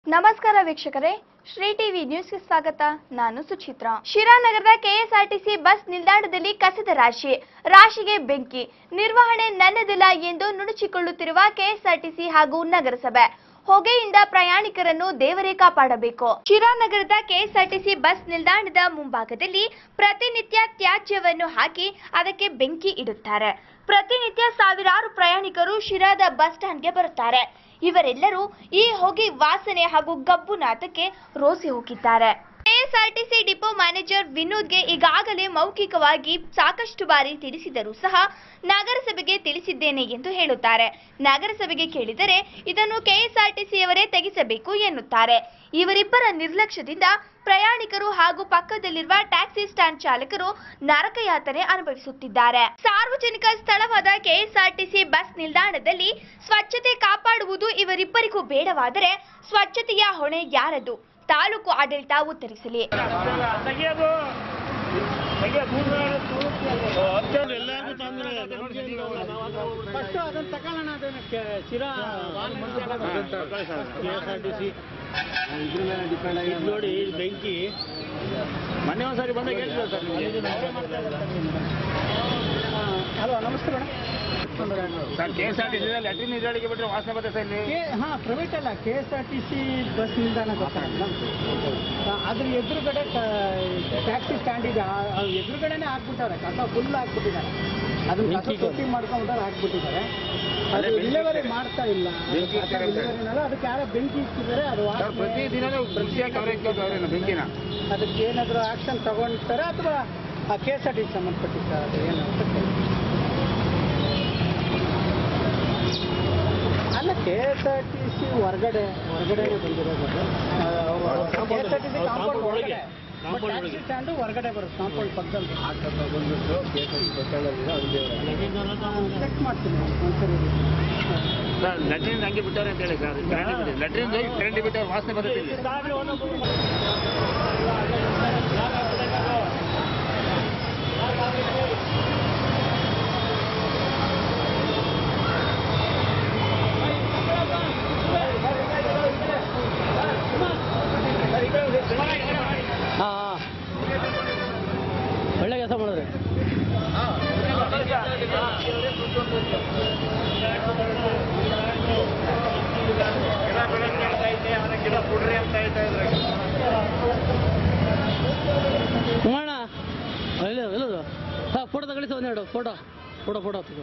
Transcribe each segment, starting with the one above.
ನಮಸ್ಕಾರ ವೀಕ್ಷಕರೇ ಶ್ರೀ ಟಿವಿ ನ್ಯೂಸ್ಗೆ ಸ್ವಾಗತ ನಾನು ಸುಚಿತ್ರಾ ಶಿರಾನಗರದ ಕೆಎಸ್ಆರ್ಟಿಸಿ ಬಸ್ ನಿಲ್ದಾಣದಲ್ಲಿ ಕಸದ ರಾಶಿ ರಾಶಿಗೆ ಬೆಂಕಿ ನಿರ್ವಹಣೆ ನನ್ನದಿಲ್ಲ ಎಂದು ನುಣುಚಿಕೊಳ್ಳುತ್ತಿರುವ ಕೆಎಸ್ಆರ್ಟಿಸಿ ಹಾಗೂ ನಗರಸಭೆ ಹೊಗೆಯಿಂದ ಪ್ರಯಾಣಿಕರನ್ನು ದೇವರೇ ಕಾಪಾಡಬೇಕು ಶಿರಾನಗರದ ಕೆಎಸ್ಆರ್ಟಿಸಿ ಬಸ್ ನಿಲ್ದಾಣದ ಮುಂಭಾಗದಲ್ಲಿ ಪ್ರತಿನಿತ್ಯ ತ್ಯಾಜ್ಯವನ್ನು ಹಾಕಿ ಅದಕ್ಕೆ ಬೆಂಕಿ ಇಡುತ್ತಾರೆ ಪ್ರತಿನಿತ್ಯ ಸಾವಿರಾರು ಪ್ರಯಾಣಿಕರು ಶಿರಾದ ಬಸ್ ಸ್ಟ್ಯಾಂಡ್ಗೆ ಬರುತ್ತಾರೆ ಇವರೆಲ್ಲರೂ ಈ ಹೊಗೆ ವಾಸನೆ ಹಾಗೂ ಗಬ್ಬು ನಾಟಕ್ಕೆ ರೋಸಿ ಹೋಗಿದ್ದಾರೆ ಕೆಎಸ್ಆರ್ಟಿಸಿ ಡಿಪೋ ಮ್ಯಾನೇಜರ್ ವಿನೋದ್ಗೆ ಈಗಾಗಲೇ ಮೌಖಿಕವಾಗಿ ಸಾಕಷ್ಟು ಬಾರಿ ತಿಳಿಸಿದರೂ ಸಹ ನಗರಸಭೆಗೆ ತಿಳಿಸಿದ್ದೇನೆ ಎಂದು ಹೇಳುತ್ತಾರೆ ನಗರಸಭೆಗೆ ಕೇಳಿದರೆ ಇದನ್ನು ಕೆಎಸ್ಆರ್ಟಿಸಿಯವರೇ ತೆಗೆಸಬೇಕು ಎನ್ನುತ್ತಾರೆ ಇವರಿಬ್ಬರ ನಿರ್ಲಕ್ಷ್ಯದಿಂದ ಪ್ರಯಾಣಿಕರು ಹಾಗೂ ಪಕ್ಕದಲ್ಲಿರುವ ಟ್ಯಾಕ್ಸಿ ಸ್ಟ್ಯಾಂಡ್ ಚಾಲಕರು ನರಕಯಾತನೆ ಅನುಭವಿಸುತ್ತಿದ್ದಾರೆ ಸಾರ್ವಜನಿಕ ಸ್ಥಳವಾದ ಕೆಎಸ್ಆರ್ಟಿಸಿ ಬಸ್ ನಿಲ್ದಾಣದಲ್ಲಿ ಸ್ವಚ್ಛತೆ ಕಾಪಾಡುವುದು ಇವರಿಬ್ಬರಿಗೂ ಬೇಡವಾದರೆ ಸ್ವಚ್ಛತೆಯ ಹೊಣೆ ಯಾರದು ತಾಲೂಕು ಆಡಳಿತ ಉತ್ತರಿಸಲಿ ತೆಗಿಯೋದು ತೆಗಿಯೋದು ಎಲ್ಲರಿಗೂ ತೊಂದರೆ ಫಸ್ಟ್ ಅದನ್ನ ತಗೊಳ್ಳೋಣ ಅದನ್ನ ಕೆ- Sira K S R T C ಇದ್ರ ಮೇಲೆ ಡಿಪೆಂಡ್ ಆಗಿ ನೋಡಿ ಇದು ಬೆಂಕಿ ಮೊನ್ನೆ ಒಂದ್ಸರಿ ಬಂದಾಗ ಹೇಳ್ತೀವಿ ಸರ್ ಹಲೋ ನಮಸ್ತೆ madam sir K S R T C latrine ಇದ್ರೊಳಗೆ ಬಿಟ್ಟರೆ ವಾಸನೆ ಬರುತ್ತೆ ಸರ್ ಇಲ್ಲಿ ಕೆ ಹಾಂ ಪ್ರೈವೇಟ್ ಅಲ್ಲ K S R T C bus ನಿಲ್ದಾಣ ಗೊತ್ತಾಗಲ್ಲ ಅದ್ರ ಎದುರುಗಡೆ ಟ್ಯಾಕ್ಸಿ ಸ್ಟ್ಯಾಂಡ್ ಇದೆ ಆ- ಆ ಎದುರುಗಡೆನೆ ಹಾಕ್ಬಿಟ್ಟಾರೆ ಕಸ ಫುಲ್ ಹಾಕ್ಬಿಟ್ಟಿದ್ದಾರೆ ಅದನ್ನ ಕಸ ತೊಟ್ಟಿ ಮಾಡ್ಕೊಂಡ್ಬಿಟ್ಟಾರೆ ಹಾಕ್ಬಿಟ್ಟಿದ್ದಾರೆ ಅದು ಡಿಲಿವರಿ ಮಾಡ್ತಾ ಇಲ್ಲ ಬೆಂಕಿ ಕಸ ಡಿಲಿವರಿನಲ್ಲ ಅದಕ್ಕೆ ಯಾರೋ ಬೆಂಕಿ ಇಟ್ಟಿದ್ದಾರೆ ಅದು ಸರ್ ವಾಸನೆ- ಪ್ರತಿ ದಿನನೂ ಪ್ರತಿಯಾಗಿ ಕವರೇಜ್ ಕೇಳ್ತಾರೆ ಬೆಂಕಿನ ಅದಕ್ಕೆ ಏನಾದರೂ ಆಕ್ಷನ್ ತಗೊಂಡ್ತಾರೆ ಅಥವಾ ಆ ಕೆ ಎಸ್ ಆರ್ ಟಿ ಸಂಬಂಧಪಟ್ಟಿರ್ತಾರೆ ಅದು ಏನು ಅಂತ ಕೇಳಿ. ಅಲ್ಲ K S R T C ಹೊರಗಡೆ ಹೊರಗಡೆ ಬಂದಿರೋದು K S R T C compound ಒಳಗೆ ಟ್ಯಾಕ್ಸಿ ಸ್ಟ್ಯಾಂಡು ಹೊರಗಡೆ ಬರುತ್ತೆ ಕಾಂಪೌಂಡ್ ಪಕ್ಕದಲ್ಲಿ ಚೆಕ್ ಮಾಡ್ತೀನಿ ಒಂದ್ಸರಿ ಸರ್ ಲ್ಯಾಟ್ರಿನ್ ಹಂಗೆ ಬಿಟ್ಟವ್ರೆ ಅಂತ ಹೇಳಿ ಸರ್ ಲ್ಯಾಟ್ರಿನ್ ಕರೆಂಟ್ ಬಿಟ್ಟವ್ರು ವಾಸನೆ ಬರುತ್ತೆ ಇಲ್ಲಿ ಹಾಂ ಒಳ್ಳೆ ಕೆಲಸ ಮಾಡಿದ್ರಿ ಅಣ್ಣ ಇಲ್ಲ ಇಲ್ಲದು ಹಾಂ ಫೋಟೋ ತಗೊಳ್ಳಿ ಒಂದೆರಡು ಫೋಟೋ ಫೋಟೋ ಫೋಟೋ ತಗೋ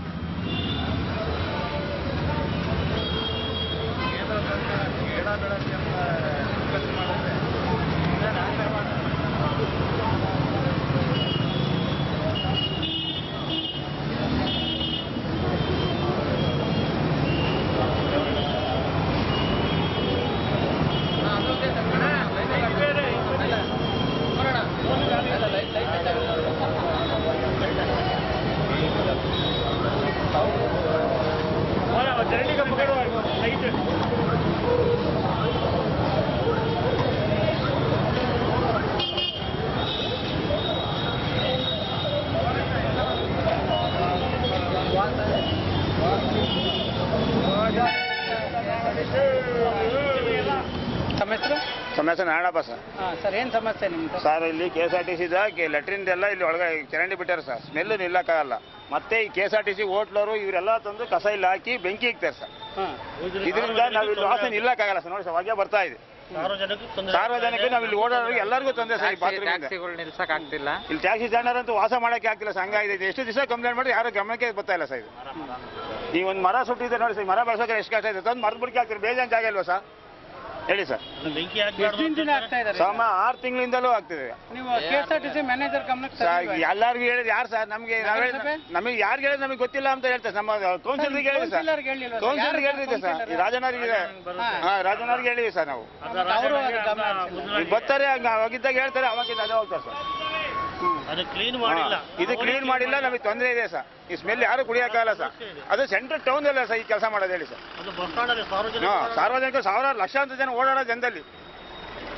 ತಮ್ಮ ಹೆಸರು ಸಮಸ್ಯೆ ನಾಡಪ್ಪ ಸರ್ ಹಾಂ ಸರ್ ಏನು ಸಮಸ್ಯೆ ನಿಮ್ಮದು ಸರ್ ಇಲ್ಲಿ ಕೆ ಎಸ್ ಆರ್ ಟಿ ಸಿದ ಲೆಟ್ರಿನ್ ಎಲ್ಲ ಇಲ್ಲಿ ಒಳಗೆ ಚರಂಡಿ ಬಿಟ್ಟಾರೆ ಸರ್ ಸ್ಮೆಲ್ ನಿಲ್ಲಕ್ಕಾಗಲ್ಲ ಮತ್ತೆ ಈ K S R T C ಹೋಟ್ಲವರು ಇವರೆಲ್ಲ ತಂದು ಕಸ ಇಲ್ಲಿ ಹಾಕಿ ಬೆಂಕಿ ಇಕ್ತಾರೆ ಸರ್ ಹಾಂ ಇದರಿಂದ ನಾವು ಇಲ್ಲಿ ವಾಸನೆ ನಿಲ್ಲಕ್ಕಾಗಲ್ಲ ಸರ್ ನೋಡಿ ಸರ್ ಹೊಗೆ ಬರ್ತಾ ಇದೆ ಸಾರ್ವಜನಿಕರು ನಾವು ಇಲ್ಲಿ ಓಡಾಡೋರಿಗೆ ಎಲ್ಲರಿಗೂ ತೊಂದರೆ ಸರ್ ಈ bathroom ಇಂದ. ಟ್ಯಾಕ್ಸಿಗಳು ನಿಲ್ಸಕ್ ಆಗ್ತಿಲ್ಲ ಇಲ್ಲಿ ಟ್ಯಾಕ್ಸಿ ಸ್ಟ್ಯಾಂಡರ್ ಅಂತೂ ವಾಸ ಮಾಡಕ್ಕೆ ಆಗ್ತಿಲ್ಲ ಸರ್ ಹಂಗಾಗಿದೆ ಇದು ಎಷ್ಟು ದಿವಸ ಕಂಪ್ಲೇಂಟ್ ಮಾಡಿ ಯಾರು ಗಮನಕ್ಕೆ ಬರ್ತಾ ಇಲ್ಲ ಸರ್ ಇದು ಈ ಒಂದು ಮರ ಸುಟ್ಟಿದೆ ನೋಡಿ ಸರ್ ಈ ಮರ ಬೆಳೆಸೋಕೆ ಎಷ್ಟು ಕಷ್ಟ ಇದೆ ತಂದು ಮರದ ಬಿಡ್ಕೆ ಹಾಕ್ತೀರಿ ಬೇಜಾನ್ ಜಾಗ ಇಲ್ವಾ ಸರ್ ಹೇಳಿ ಸರ್ ಎಷ್ಟು ದಿನದಿಂದ ಆಗ್ತಾ ಇದ್ದಾರೆ ಸಮ ಆರು ತಿಂಗಳಿಂದಲೂ ಆಗ್ತಿದೆ ನೀವು K S R T C manager ಗಮನಕ್ಕೆ ಸರ್ ತಂದಿಲ್ವಾ? ಎಲ್ಲರಿಗೂ ಹೇಳಿದ್ ಯಾರು ಸರ್ ನಮಗೆ ನಾವು ಹೇಳಿದ್ ನಗರಸಭೆ? ನಮಗೆ ಯಾರು ಹೇಳಿದ್ ನಮಗೆ ಗೊತ್ತಿಲ್ಲ ಅಂತ ಹೇಳ್ತಾರೆ ನಮ್ಮ ಕೌನ್ಸಿಲರ್ಗೆ ಹೇಳಿದ್ವಿ ಸರ್ ಕೌನ್ಸಿಲರ್ಗೆ ಹೇಳಿಲ್ವಾ ಸರ್? ಕೌನ್ಸಿಲರ್ಗೆ ಯಾರು ಹೇಳಿದ್ದೆ ಸರ್ ಈ ಕೌನ್ಸಿಲರ್? ರಾಜನವ್ರಿಗೆ ಹಾ. ಹಾ ರಾಜನವ್ರಿಗೆ ಹೇಳಿವಿ ಸರ್ ನಾವು ಮತ್ತೆ ಅವರು ಅದು ಗಮನ ಹರಿಸಿಲ್ಲ. ಈಗ ಬರ್ತಾರೆ ಹಂಗ ಅವಾಗಿದ್ದಾಗ ಹೇಳ್ತಾರೆ ಅವಾಗಿಂದ ಅದೇ ಹೋಗ್ತಾರೆ ಸರ್ ಅದು ಕ್ಲೀನ್ ಹಾ. ಮಾಡಿಲ್ಲ ಇದು ಕ್ಲೀನ್ ಮಾಡಿಲ್ಲ ನಮಗೆ ತೊಂದರೆ ಇದೆ ಸರ್ ಈ ಸ್ಮೆಲ್ ಯಾರು ಕುಡಿಯೋಕ್ಕಾಗಲ್ಲ ಸರ್ ಅದು ಸೆಂಟ್ರಲ್ ಟೌನ್ ಅಲ್ಲ ಸರ್ ಈ ಕೆಲಸ ಮಾಡೋದು ಹೇಳಿ ಸರ್ ಅದು ಬಸ್ ಸ್ಟ್ಯಾಂಡ್ ಅಲ್ಲಿ ಸಾರ್ವಜನಿಕ ಹಾ ಸಾರ್ವಜನಿಕರು ಸಾವಿರಾರು ಲಕ್ಷಾಂತರ ಜನ ಓಡಾಡೋ ಜನದಲ್ಲಿ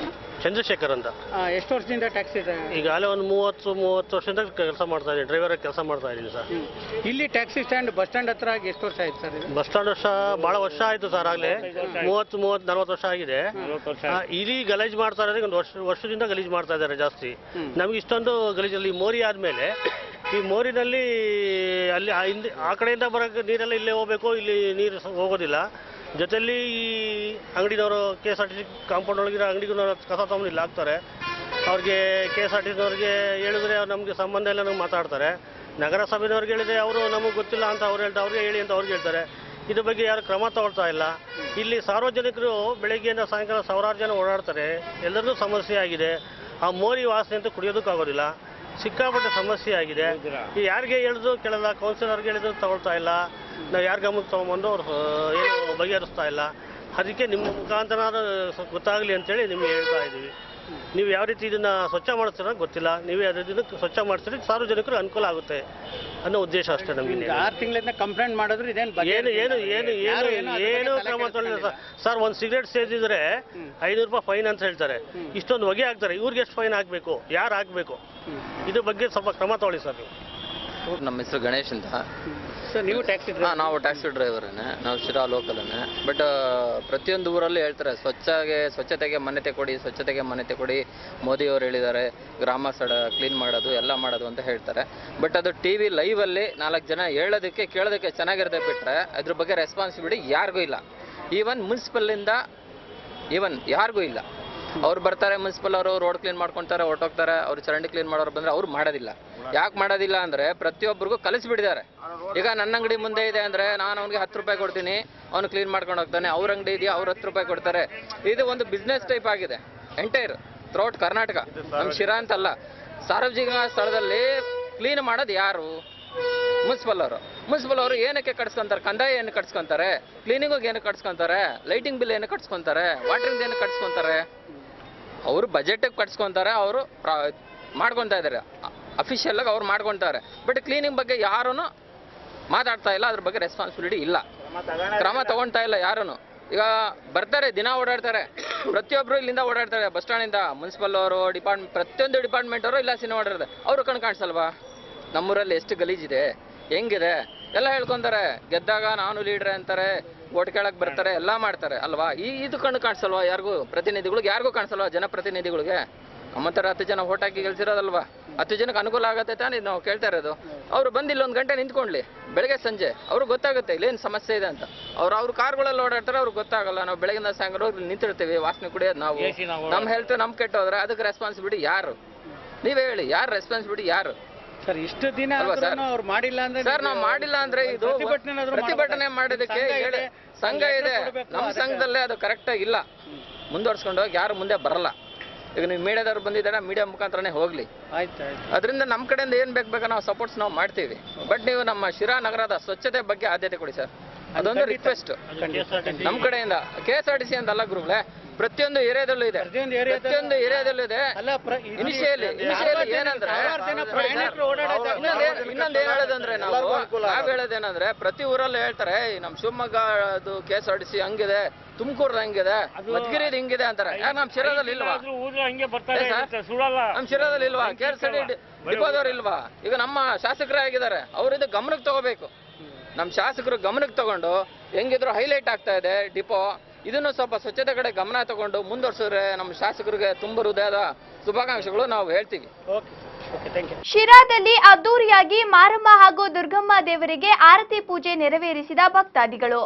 ಚಂದ್ರಶೇಖರ್ ಅಂತ ಆ, ಎಷ್ಟು ವರ್ಷದಿಂದ ಟ್ಯಾಕ್ಸಿ ಇದೆ ಈಗಾಗಲೇ ಒಂದು ಮೂವತ್ತು ಮೂವತ್ತು ವರ್ಷದಿಂದ ಕೆಲಸ ಮಾಡ್ತಾ ಇದ್ದೀನಿ ಡ್ರೈವರ್ ಕೆಲಸ ಮಾಡ್ತಾ ಇದ್ದೀನಿ ಸರ್ ಹ್ಮ್. ಇಲ್ಲಿ ಟ್ಯಾಕ್ಸಿ ಸ್ಟ್ಯಾಂಡ್ ಬಸ್ ಸ್ಟ್ಯಾಂಡ್ ಹತ್ರ ಆಗಿ ಎಷ್ಟು ವರ್ಷ ಆಯ್ತು ಸರ್ ಇದು ಬಸ್ ಸ್ಟ್ಯಾಂಡ್ ವರ್ಷ ಭಾಳ ವರ್ಷ ಆಯಿತು ಸರ್ ಆಗಲೇ ಮೂವತ್ತು ಮೂವತ್ತು ನಲ್ವತ್ತು ವರ್ಷ ಆಗಿದೆ ಆ, ಇಲ್ಲಿ ಗಲೀಜು ಮಾಡ್ತಾ ಇರೋದಕ್ಕೆ ಒಂದು ವರ್ಷ ವರ್ಷದಿಂದ ಗಲೀಜು ಮಾಡ್ತಾ ಇದ್ದಾರೆ ಜಾಸ್ತಿ ಹ್ಮ್. ನಮ್ಗೆ ಇಷ್ಟೊಂದು ಗಲೀಜಲ್ಲಿ ಮೋರಿ ಆದಮೇಲೆ ಈ ಮೋರಿನಲ್ಲಿ ಅಲ್ಲಿ ಆ ಹಿಂದೆ ಆ ಕಡೆಯಿಂದ ಬರೋಕ್ಕೆ ನೀರೆಲ್ಲ ಇಲ್ಲೇ ಹೋಗಬೇಕು ಇಲ್ಲಿ ನೀರು ಸ- ಹೋಗೋದಿಲ್ಲ ಜೊತೆಲಿ ಈ ಅಂಗಡಿನವರು K S R T C compound ಒಳಗಿರೋ ಅಂಗಡಿನವರು ಕಸ ತಗೊಂಡು ಇಲ್ಲಿ ಹಾಕ್ತಾರೆ ಅವ್ರಿಗೆ ಕೆ ಎಸ್ ಆರ್ ಟಿ ಸಿನವ್ರಿಗೆ ಹೇಳಿದ್ರೆ ಅವ್ರು ನಮಗೆ ಸಂಬಂಧ ಇಲ್ಲ ನಮ್ಗೆ ಮಾತಾಡ್ತಾರೆ ನಗರಸಭೆನವ್ರಿಗೆ ಹೇಳಿದ್ರೆ ಅವರು ನಮಗೆ ಗೊತ್ತಿಲ್ಲ ಅಂತ ಅವ್ರು ಹೇಳ್ತಾರೆ ಅವ್ರಿಗೆ ಹೇಳಿ ಅಂತ ಅವ್ರಿಗೆ ಹೇಳ್ತಾರೆ ಇದ್ರ ಬಗ್ಗೆ ಯಾರು ಕ್ರಮ ತಗೊಳ್ತಾ ಇಲ್ಲ ಇಲ್ಲಿ ಸಾರ್ವಜನಿಕರು ಬೆಳಗ್ಗೆಯಿಂದ ಸಾಯಂಕಾಲ ಸಾವಿರಾರು ಜನ ಓಡಾಡ್ತಾರೆ ಎಲ್ಲರಿಗೂ ಸಮಸ್ಯೆ ಆಗಿದೆ ಆ ಮೋರಿ ವಾಸನೆ ಅಂತೂ ಕುಡಿಯೋದಕ್ಕಾಗೋದಿಲ್ಲ ಸಿಕ್ಕಾಪಟ್ಟೆ ಸಮಸ್ಯೆ ಆಗಿದೆ ಈ ಯಾರಿಗೆ ಹೇಳಿದ್ರು ಕೇಳಲ್ಲ ಕೌನ್ಸಿಲರ್ಗೆ ಹೇಳಿದ್ರು ತಗೊಳ್ತಾ ಇಲ್ಲ ನಾವು ಯಾರ ಗಮನಕ್ಕೆ ತೊಗೊಂಬಂದು ಅವ್ರು ಆ, ಏನು ಬಗೆಹರಿಸ್ತಾ ಇಲ್ಲ ಅದಕ್ಕೆ ನಿಮ್ಮ ಮುಖಾಂತರ ಗೊತ್ತಾಗಲಿ ಅಂತೇಳಿ ನಿಮ್ಗೆ ಹೇಳ್ತಾ ಇದ್ದೀವಿ ನೀವು ಯಾವ ರೀತಿ ಇದನ್ನ ಸ್ವಚ್ಛ ಮಾಡಿಸ್ತೀರೋ ಗೊತ್ತಿಲ್ಲ ನೀವೇ ಅದನ್ನ ಸ್ವಚ್ಛ ಮಾಡಿಸಿದ್ರೆ ಸಾರ್ವಜನಿಕರು ಅನುಕೂಲ ಆಗುತ್ತೆ ಅನ್ನೋ ಉದ್ದೇಶ ಅಷ್ಟೇ ನಮಗೆ ಆರು ತಿಂಗಳಿಂದ ಕಂಪ್ಲೇಂಟ್ ಮಾಡಿದ್ರು ಇದೇನು ಏನು ಏನು ಏನು ಏನು ಏನು ಕ್ರಮ ತಗೊಳ್ಳಿಲ್ಲ ಸರ್ ಸರ್ ಒಂದು ಸಿಗರೇಟ್ ಸೇದಿದ್ರೆ ಐನೂರು ರೂಪಾಯಿ ಫೈನ್ ಅಂತ ಹೇಳ್ತಾರೆ ಇಷ್ಟೊಂದು ಹೊಗೆ ಹಾಕ್ತಾರೆ ಇವ್ರಿಗೆ ಎಷ್ಟು ಫೈನ್ ಹಾಕಬೇಕು ಯಾರು ಹಾಕಬೇಕು ಇದ್ರ ಬಗ್ಗೆ ಸ್ವಲ್ಪ ಕ್ರಮ ತಗೊಳ್ಳಿ ಸರ್ ನೀವು ನಮ್ಮ ಹೆಸರು ಗಣೇಶ್ ಅಂತ ಸರ್ ನೀವು ಟ್ಯಾಕ್ಸಿ ಹಾಂ ನಾವು ಟ್ಯಾಕ್ಸಿ ಡ್ರೈವರನ್ನೇ ನಾವು ಶಿರಾ ಲೋಕಲನ್ನೇ ಬಟ್ ಪ್ರತಿಯೊಂದು ಊರಲ್ಲಿ ಹೇಳ್ತಾರೆ ಸ್ವಚ್ಛಗೆ ಸ್ವಚ್ಛತೆಗೆ ಮಾನ್ಯತೆ ಕೊಡಿ ಸ್ವಚ್ಛತೆಗೆ ಮಾನ್ಯತೆ ಕೊಡಿ ಮೋದಿಯವರು ಹೇಳಿದ್ದಾರೆ ಗ್ರಾಮ ಸಡ ಕ್ಲೀನ್ ಮಾಡೋದು ಎಲ್ಲ ಮಾಡೋದು ಅಂತ ಹೇಳ್ತಾರೆ ಬಟ್ ಅದು ಟಿ ವಿ ಲೈವಲ್ಲಿ ನಾಲ್ಕು ಜನ ಹೇಳೋದಕ್ಕೆ ಕೇಳೋದಕ್ಕೆ ಚೆನ್ನಾಗಿರುತ್ತೆ ಬಿಟ್ಟರೆ ಅದ್ರ ಬಗ್ಗೆ ರೆಸ್ಪಾನ್ಸಿಬಿಲಿಟಿ ಯಾರಿಗೂ ಇಲ್ಲ ಈವನ್ ಮುನ್ಸಿಪಲ್ಲಿಂದ ಈವನ್ ಯಾರಿಗೂ ಇಲ್ಲ ಅವ್ರು ಬರ್ತಾರೆ ಮುನ್ಸಿಪಲ್ ಅವರು ರೋಡ್ ಕ್ಲೀನ್ ಮಾಡ್ಕೊಂತಾರೆ ಹೊರಟೋಗ್ತಾರೆ ಅವ್ರು ಚರಂಡಿ ಕ್ಲೀನ್ ಮಾಡೋರು ಬಂದ್ರೆ ಅವ್ರು ಮಾಡೋದಿಲ್ಲ ಯಾಕೆ ಮಾಡೋದಿಲ್ಲ ಅಂದ್ರೆ ಪ್ರತಿಯೊಬ್ಬರಿಗೂ ಕಲಿಸ್ಬಿಟ್ಟಿದ್ದಾರೆ ಈಗ ನನ್ನ ಅಂಗಡಿ ಮುಂದೆ ಇದೆ ಅಂದ್ರೆ ನಾನು ಅವ್ನಿಗೆ ಹತ್ತು ರೂಪಾಯಿ ಕೊಡ್ತೀನಿ ಅವ್ನು ಕ್ಲೀನ್ ಮಾಡ್ಕೊಂಡು ಹೋಗ್ತಾನೆ ಅವ್ರ ಅಂಗಡಿ ಇದೆಯಾ ಅವ್ರು ಹತ್ತು ರೂಪಾಯಿ ಕೊಡ್ತಾರೆ ಇದು ಒಂದು ಬಿಸ್ನೆಸ್ ಟೈಪ್ ಆಗಿದೆ ಎಂಟೈರ್ ಥ್ರೌಟ್ ಕರ್ನಾಟಕ ನಮ್ಮ ಶಿರಾ ಅಂತಲ್ಲ ಸಾರ್ವಜನಿಕ ಸ್ಥಳದಲ್ಲಿ ಕ್ಲೀನ್ ಮಾಡೋದು ಯಾರು ಮುನ್ಸಿಪಲ್ ಅವರು ಮುನ್ಸಿಪಲ್ ಅವರು ಏನಕ್ಕೆ ಕಟ್ಸ್ಕೊಂತಾರೆ ಕಂದಾಯ ಏನು ಕಟ್ಸ್ಕೊಂತಾರೆ ಕ್ಲೀನಿಂಗಿಗೆ ಏನು ಕಟ್ಸ್ಕೊಂತಾರೆ ಲೈಟಿಂಗ್ ಬಿಲ್ ಏನು ಕಟ್ಸ್ಕೊಂತಾರೆ ವಾಟರಿಂಗ್ ಏನು ಕಟ್ಸ್ಕೊಂತಾರೆ ಅವರು ಬಜೆಟಿಗೆ ಕಟ್ಸ್ಕೊಂತಾರೆ ಅವರು ಮಾಡ್ಕೊತಾ ಇದ್ದಾರೆ ಅಫಿಷಿಯಲ್ ಆಗಿ ಅವ್ರು ಮಾಡ್ಕೊತಾರೆ ಬಟ್ ಕ್ಲೀನಿಂಗ್ ಬಗ್ಗೆ ಯಾರೂ ಮಾತಾಡ್ತಾ ಇಲ್ಲ ಅದ್ರ ಬಗ್ಗೆ ರೆಸ್ಪಾನ್ಸಿಬಿಲಿಟಿ ಇಲ್ಲ ಕ್ರಮ ತಗೊಳ್ತಾ ಇಲ್ಲ ಯಾರೂ ಈಗ ಬರ್ತಾರೆ ದಿನ ಓಡಾಡ್ತಾರೆ ಪ್ರತಿಯೊಬ್ಬರು ಇಲ್ಲಿಂದ ಓಡಾಡ್ತಾರೆ ಬಸ್ ಸ್ಟ್ಯಾಂಡಿಂದ ಮುನ್ಸಿಪಲ್ ಅವರು ಡಿಪಾರ್ಟ್ಮೆಂಟ್ ಪ್ರತಿಯೊಂದು ಡಿಪಾರ್ಟ್ಮೆಂಟ್ ಅವರು ಇಲ್ಲ ಸಿನಿಮಾ ಓಡಾಡ್ತಾರೆ ಅವರು ಕಣ್ ಕಾಣಿಸಲ್ವಾ ನಮ್ಮೂರಲ್ಲಿ ಎಷ್ಟು ಗಲೀಜಿದೆ ಹೆಂಗಿದೆ ಎಲ್ಲ ಹೇಳ್ಕೊಂತಾರೆ ಗೆದ್ದಾಗ ನಾನು ಲೀಡ್ರೆ ಅಂತಾರೆ ಓಟ್ ಕೇಳಕ್ ಬರ್ತಾರೆ ಎಲ್ಲ ಮಾಡ್ತಾರೆ ಅಲ್ವಾ ಈ ಇದು ಕಣ್ಣು ಕಾಣಿಸಲ್ವಾ ಯಾರಿಗೂ ಪ್ರತಿನಿಧಿಗಳಿಗೆ ಯಾರಿಗೂ ಕಾಣಿಸಲ್ವಾ ಜನಪ್ರತಿನಿಧಿಗಳಿಗೆ ನಮ್ಮಂತರ ಹತ್ತು ಜನ ಓಟ್ ಹಾಕಿ ಗೆಲ್ಸಿರೋದಲ್ವಾ ಹತ್ತು ಜನಕ್ಕೆ ಅನುಕೂಲ ಆಗತ್ತೆ ತಾನೇ ನಾವು ಕೇಳ್ತಾ ಇರೋದು ಅವ್ರು ಬಂದು ಇಲ್ಲೊಂದು ಗಂಟೆ ನಿಂತ್ಕೊಳ್ಳಿ ಬೆಳಗ್ಗೆ ಸಂಜೆ ಅವ್ರಿಗೆ ಗೊತ್ತಾಗುತ್ತೆ ಇಲ್ಲೇನು ಸಮಸ್ಯೆ ಇದೆ ಅಂತ ಅವ್ರು ಅವ್ರ ಕಾರ್ಗಳಲ್ಲಿ ಓಡಾಡ್ತಾರೆ ಅವ್ರಿಗೆ ಗೊತ್ತಾಗಲ್ಲ ನಾವು ಬೆಳಗಿನ ಸಾಯಂಕಾಲ ಹೋಗಿ ನಿಂತಿರ್ತೀವಿ ವಾಸನೆ ಕುಡಿಯೋದು ನಾವು ನಮ್ಮ ಹೆಲ್ತ್ ನಮ್ ಕೆಟ್ಟೋದ್ರೆ ಅದಕ್ಕೆ ರೆಸ್ಪಾನ್ಸಿಬಿಲಿಟಿ ಯಾರು ನೀವೇ ಹೇಳಿ ಯಾರು ರೆಸ್ಪಾನ್ಸಿಬಿಲಿಟಿ ಯಾರು ಸರ್ ಇಷ್ಟು ದಿನ ಅಲ್ವಾ ಸರ್? ಆದ್ರೂನು ಅವ್ರು ಮಾಡಿಲ್ಲ ಅಂದ್ರೆ ಸರ್ ನಾವು ಮಾಡಿಲ್ಲ ಅಂದ್ರೆ ಇದು ಪ್ರತಿಭಟನೆನಾದ್ರೂ ಪ್ರತಿಭಟನೆ ಮಾಡ್ಬೋದಾ? ಮಾಡೋದಕ್ಕೆ ಸಂಘ ಹೇಳಿ ಇದೆ, ಸಂಘ ಲೆಟರ್ ಇದೆ ಕೊಡ್ಬೇಕು, ನಮ್ಮ ಅದಕ್ಕೆ- ಸಂಘದಲ್ಲೇ ಅದು ಕರೆಕ್ಟ್ ಇಲ್ಲ ಮುಂದುವರ್ಸ್ಕೊಂಡು ಹೋಗಿ ಯಾರು ಮುಂದೆ ಬರಲ್ಲ ಈಗ ನೀವು ಮೀಡಿಯಾದವ್ರು ಬಂದಿದ್ದಾರೆ ಮೀಡಿಯಾ ಮುಖಾಂತರನೇ ಹೋಗ್ಲಿ ಆಯ್ತು ಆಯ್ತು ಅದರಿಂದ ನಮ್ಮ ಕಡೆಯಿಂದ ಏನ್ ಬೇಕು ಬೇಕೋ ನಾವು ಸಪೋರ್ಟ್ಸ್ ನಾವು ಮಾಡ್ತೀವಿ ಬಟ್ ನೀವು ನಮ್ಮ ಶಿರಾ ನಗರದ ಸ್ವಚ್ಛತೆ ಬಗ್ಗೆ ಆದ್ಯತೆ ಕೊಡಿ ಸರ್ ಅದೊಂದು ರಿಕ್ವೆಸ್ಟ್ ನಮ್ಮ ಕಡೆಯಿಂದ K S R T C ಅಂತ ಅಲ್ಲ ಗುರುಗಳೇ ಪ್ರತಿಯೊಂದು ಏರಿಯಾದಲ್ಲೂ ಇದೆ ಪ್ರತಿಯೊಂದು ಏರಿಯಾದಲ್ಲೂ- ಪ್ರತಿಯೊಂದು ಏರಿಯಾದಲ್ಲೂ ಇದೆ ಅಲ್ಲ ಪ್ರ- ಇಲ್ಲಿ ಇನಿಷಿಯಲಿ ಇನಿಷಿಯಲಿ ಸಾವಿರಾರು ಜನ- ಏನಂದ್ರೆ ಸಾವಿರಾರು ಜನ ಪ್ರಯಾಣಿಕರು ಓಡಾಡೋ ಇನ್ನೊಂದ್ ಏನ್- ಇನ್ನೊಂದ್ ಏನ್ ಹೇಳೋದಂದ್ರೆ ನಾವು ನಾವ್ ಹೇಳೋದೇನಂದ್ರೆ ಪ್ರತಿ ಊರಲ್ಲೂ ಹೇಳ್ತಾರೆ ಈ ನಮ್ ಶಿವಮೊಗ್ಗ ಅದು K S R T C ಹಂಗಿದೆ ತುಮಕೂರ್ದು ಹಂಗಿದೆ ಮಧುಗಿರಿದು ಹಿಂಗಿದೆ ಅಂತಾರೆ ಯಾಕೆ ನಮ್ ಶಿರಾದಲ್ಲಿ ಇಲ್ವಾ ಊರು ಹಂಗೆ ಏ ಸರ್? ಸುಳಲ್ಲ ನಮ್ ಶಿರಾದಲ್ಲಿ ಇಲ್ವಾ ಕೆ ಎಸ್ ಆರ್ ಟಿ ಡಿಪೋದವ್ರು ಇಲ್ವಾ ಈಗ ನಮ್ಮ ಶಾಸಕರೇ ಆಗಿದ್ದಾರೆ ಅವ್ರಿದು ಗಮನಕ್ಕೆ ತಗೋಬೇಕು ನಮ್ಮ ಶಾಸಕರು ಗಮನಕ್ಕೆ ತಗೊಂಡು ಹೆಂಗಿದ್ರು ಹೈಲೈಟ್ ಆಗ್ತಾ ಇದೆ ಡಿಪೋ ಇದನ್ನು ಸ್ವಲ್ಪ ಸ್ವಚ್ಛತೆ ಕಡೆ ಗಮನ ತಗೊಂಡು ಮುಂದುವರ್ಸಿದ್ರೆ ನಮ್ಮ ಶಾಸಕರಿಗೆ ತುಂಬ ಹೃದಯದ ಶುಭಾಕಾಂಕ್ಷೆಗಳು ನಾವು ಹೇಳ್ತೀವಿ ಓಕೆ ಓಕೆ ಥ್ಯಾಂಕ್ ಯು ಶಿರಾದಲ್ಲಿ ಅದ್ದೂರಿಯಾಗಿ ಮಾರಮ್ಮ ಹಾಗೂ ದುರ್ಗಮ್ಮ ದೇವರಿಗೆ ಆರತಿ ಪೂಜೆ ನೆರವೇರಿಸಿದ ಭಕ್ತಾದಿಗಳು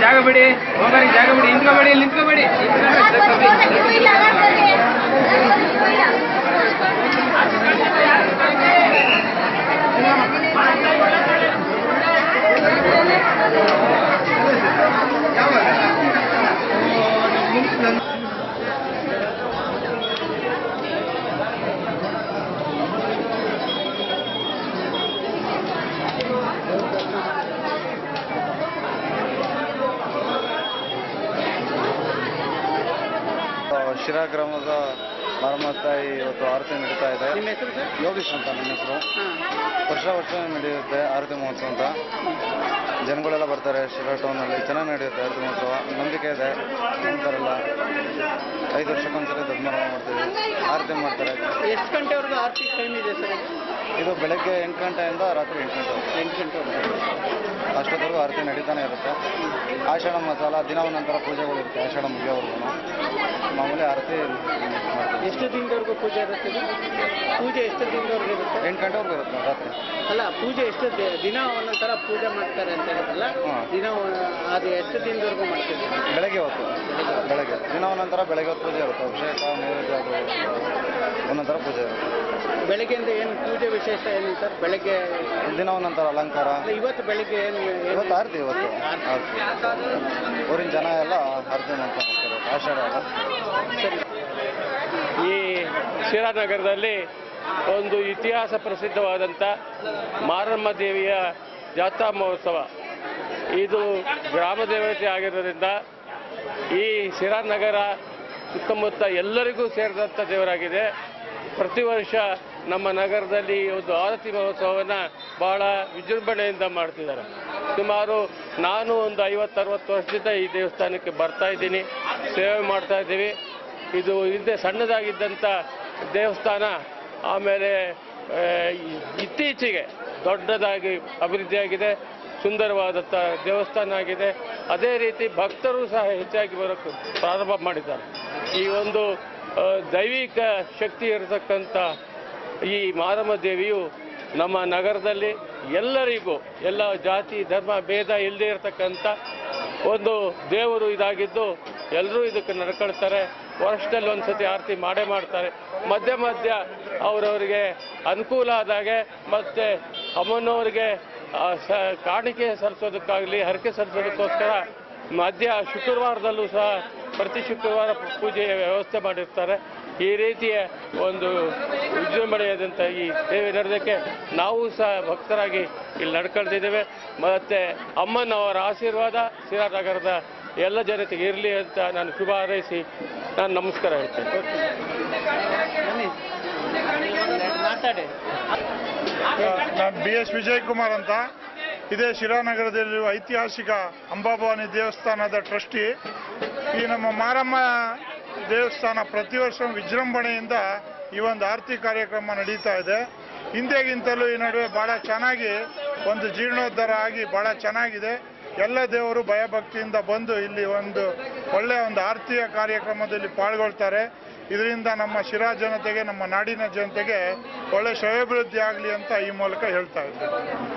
ಜಾಗ ಬಿಡಿ ಹೋಗೋರಿಗೆ ಜಾಗ ಬಿಡಿ ನಿಂತ್ಕೋಬೇಡಿ ಇಲ್ಲಿ ನಿಂತ್ಕೋಬೇಡಿ ಶಿರಾ ಗ್ರಾಮದ ಮಾರಮ್ಮತ್ತಾಯಿ ಇವತ್ತು ಆರತಿ ನಡೀತಾ ಇದೆ ನಿಮ್ಮ ಹೆಸರು ಸರ್ ಯೋಗೀಶ್ ಅಂತ ನನ್ನ ಹೆಸರು ವರ್ಷ ವರ್ಷ ನಡೆಯುತ್ತೆ ಆರತಿ ಮಹೋತ್ಸವ ಅಂತ ಜನಗಳೆಲ್ಲ ಬರ್ತಾರೆ ಶಿರಾ ಟೌನಲ್ಲಿ ಚೆನ್ನಾಗಿ ನಡೆಯುತ್ತೆ ಆರತಿ ಮಹೋತ್ಸವ ನಂಬಿಕೆ ಇದೆ ನಂಬರಲ್ಲ ಐದು ವರ್ಷಕ್ಕೊಂದ್ಸರಿ ದೊಡ್ಡ ಮರ ಮಾಡ್ತೀವಿ ಆರತಿ ಮಾಡ್ತಾರೆ ಎಷ್ಟು ಗಂಟೆವರೆಗೂ ಆರ್ತಿ ಟೈಮ್ ಇದೆ ಸರ್ ಇದು ಬೆಳಗ್ಗೆ ಎಂಟು ಗಂಟೆಯಿಂದ ರಾತ್ರಿ ಎಂಟು ಗಂಟೆ ಎಂಟು ಗಂಟೆವರೆಗೂ ಅಷ್ಟೊತ್ತವರೆಗೂ ಆರತಿ ನಡೀತಾನೆ ಇರುತ್ತೆ ಆಷಾಢ ಮಸಾಲ ದಿನ ಒಂದೊಂಥರ ಪೂಜೆಗಳಿರುತ್ತೆ ಆಷಾಢ ಮುಗಿಯೋವರೆಗೂ ಮಾಮೂಲಿ ಆರತಿ ಮಾಡ್ತೀವಿ ಎಷ್ಟು ದಿನದವರೆಗೂ ಪೂಜೆ ಇರುತ್ತೆ ಇದು? ಪೂಜೆ ಎಷ್ಟು ದಿನದವರೆಗೂ ಇರುತ್ತೆ ಎಂಟು ಗಂಟೆವರೆಗೂ ಇರುತ್ತೆ ರಾತ್ರಿ ಅಲ್ಲ ಪೂಜೆ ಎಷ್ಟು ದಿ- ದಿನ ಒಂದೊಂದು ಥರ ಪೂಜೆ ಮಾಡ್ತಾರೆ ಅಂತ ಹೇಳಿದ್ರಲ್ಲ ಹಾ. ದಿನ ಒ- ಅದು ಎಷ್ಟು ದಿನದವರೆಗೂ ಮಾಡ್ತೀವಿ ಬೆಳಗ್ಗೆ ಹೊತ್ತು ಬೆಳಗ್ಗೆ ದಿನ ಒಂದೊಂಥರ ಬೆಳಗ್ಗೆ ಹೊತ್ತು ಪೂಜೆ ಇರುತ್ತೆ ಅಭಿಷೇಕ ನೈವೇದ್ಯ ಅದು ಒಂದೊಂಥರ ಪೂಜೆ ಇರುತ್ತೆ ಬೆಳಗ್ಗೆಯಿಂದ ಏನು ಪೂಜೆ ವಿಶೇಷ ಏನು ಸರ್ ಬೆಳಗ್ಗೆ ದಿನ ಒಂದೊಂಥರ ಅಲಂಕಾರ ಅಲ್ಲ, ಇವತ್ತು ಬೆಳಿಗ್ಗೆ ಏನು ಏನು- ಇವತ್ತು ಆರತಿ ಇವತ್ತು ಆರತಿ ಊರಿನ ಜನ ಎಲ್ಲ ಆರತಿ ಮಾಡ್ಕೊಂಡು ಹೋಗ್ತಾರೆ ಆಷಾಢ ಅಲ್ಲ ಈ ಶಿರಾನಗರದಲ್ಲಿ ಒಂದು ಇತಿಹಾಸ ಪ್ರಸಿದ್ಧವಾದಂಥ ಮಾರಮ್ಮ ದೇವಿಯ ಜಾತ್ರಾ ಮಹೋತ್ಸವ ಇದು ಗ್ರಾಮ ದೇವತೆ ಆಗಿರೋದ್ರಿಂದ ಈ ಶಿರಾನಗರ ಸುತ್ತಮುತ್ತ ಎಲ್ಲರಿಗೂ ಸೇರಿದಂಥ ದೇವರಾಗಿದೆ ಪ್ರತಿ ವರ್ಷ ನಮ್ಮ ನಗರದಲ್ಲಿ ಈ ಒಂದು ಆರತಿ ಮಹೋತ್ಸವವನ್ನು ಬಹಳ ವಿಜೃಂಭಣೆಯಿಂದ ಮಾಡ್ತಿದ್ದಾರೆ ಸುಮಾರು ನಾನು ಒಂದು ಐವತ್ತರವತ್ತು ವರ್ಷದಿಂದ ಈ ದೇವಸ್ಥಾನಕ್ಕೆ ಬರ್ತಾ ಇದ್ದೀನಿ ಸೇವೆ ಮಾಡ್ತಾ ಇದ್ದೀವಿ ಇದು ಹಿಂದೆ ಸಣ್ಣದಾಗಿದ್ದಂಥ ದೇವಸ್ಥಾನ ಆಮೇಲೆ ಆ, ಇ- ಇತ್ತೀಚೆಗೆ ದೊಡ್ಡದಾಗಿ ಅಭಿವೃದ್ಧಿಯಾಗಿದೆ ಸುಂದರವಾದಂಥ ದೇವಸ್ಥಾನ ಆಗಿದೆ ಅದೇ ರೀತಿ ಭಕ್ತರು ಸಹ ಹೆಚ್ಚಾಗಿ ಬರೋಕ್ಕೆ ಪ್ರಾರಂಭ ಮಾಡಿದ್ದಾರೆ ಈ ಒಂದು ಆ, ದೈವಿಕ ಶಕ್ತಿ ಇರತಕ್ಕಂಥ ಈ ಮಾರಮ್ಮ ದೇವಿಯು ನಮ್ಮ ನಗರದಲ್ಲಿ ಎಲ್ಲರಿಗೂ ಎಲ್ಲ ಜಾತಿ ಧರ್ಮ ಭೇದ ಇಲ್ಲದೆ ಇರತಕ್ಕಂಥ ಒಂದು ದೇವರು ಇದಾಗಿದ್ದು ಎಲ್ಲರೂ ಇದಕ್ಕೆ ನಡ್ಕೊಳ್ತಾರೆ ವರ್ಷದಲ್ಲಿ ಒಂದ್ಸತಿ ಆರತಿ ಮಾಡೇ ಮಾಡ್ತಾರೆ ಮಧ್ಯ ಮಧ್ಯ ಅವರವರಿಗೆ ಅನುಕೂಲ ಆದಾಗೆ ಮತ್ತು ಅಮ್ಮನವರಿಗೆ ಆ, ಸ ಕಾಣಿಕೆ ಸಲ್ಲಿಸೋದಕ್ಕಾಗಲಿ ಹರಕೆ ಸಲ್ಲಿಸೋದಕ್ಕೋಸ್ಕರ ಮಧ್ಯ ಶುಕ್ರವಾರದಲ್ಲೂ ಸಹ ಪ್ರತಿ ಶುಕ್ರವಾರ ಪೂಜೆಯ ವ್ಯವಸ್ಥೆ ಮಾಡಿರ್ತಾರೆ ಈ ರೀತಿಯ ಒಂದು ವಿಜೃಂಭಣೆಯಾದಂಥ ಈ ಸೇವೆ ನಡೆದಕ್ಕೆ ನಾವು ಸಹ ಭಕ್ತರಾಗಿ ಇಲ್ಲಿ ನಡ್ಕೊಳ್ತಿದ್ದೇವೆ ಮತ್ತು ಅಮ್ಮನವರ ಆಶೀರ್ವಾದ ಶಿರಾನಗರದ ಎಲ್ಲ ಜನತೆಗೆ ಇರಲಿ ಅಂತ ನಾನು ಶುಭ ಹಾರೈಸಿ ನಾನು ನಮಸ್ಕಾರ ಹೇಳ್ತೇನೆ ಬನ್ನಿ ಮಾತಾಡಿ ನಾನು ಬಿ ಎಸ್ ವಿಜಯ್ ಕುಮಾರ್ ಅಂತ ಇದೇ ಶಿರಾನಗರದಲ್ಲಿರುವ ಐತಿಹಾಸಿಕ ಅಂಬಾಭವಾನಿ ದೇವಸ್ಥಾನದ ಟ್ರಸ್ಟಿ ಈ ನಮ್ಮ ಮಾರಮ್ಮ ದೇವಸ್ಥಾನ ಪ್ರತಿ ವರ್ಷ ವಿಜೃಂಭಣೆಯಿಂದ ಈ ಒಂದು ಆರತಿ ಕಾರ್ಯಕ್ರಮ ನಡೀತಾ ಇದೆ ಹಿಂದೆಗಿಂತಲೂ ಈ ನಡುವೆ ಬಹಳ ಚೆನ್ನಾಗಿ ಒಂದು ಜೀರ್ಣೋದ್ಧಾರ ಆಗಿ ಬಹಳ ಚೆನ್ನಾಗಿದೆ ಎಲ್ಲ ದೇವರು ಭಯಭಕ್ತಿಯಿಂದ ಬಂದು ಇಲ್ಲಿ ಒಂದು ಒಳ್ಳೆಯ ಒಂದು ಆರತಿಯ ಕಾರ್ಯಕ್ರಮದಲ್ಲಿ ಪಾಲ್ಗೊಳ್ತಾರೆ ಇದರಿಂದ ನಮ್ಮ ಶಿರಾ ಜನತೆಗೆ ನಮ್ಮ ನಾಡಿನ ಜನತೆಗೆ ಒಳ್ಳೆ ಶ್ರೇಯೋಭಿವೃದ್ಧಿ ಆಗಲಿ ಅಂತ ಈ ಮೂಲಕ ಹೇಳ್ತಾ ಇದ್ದೇನೆ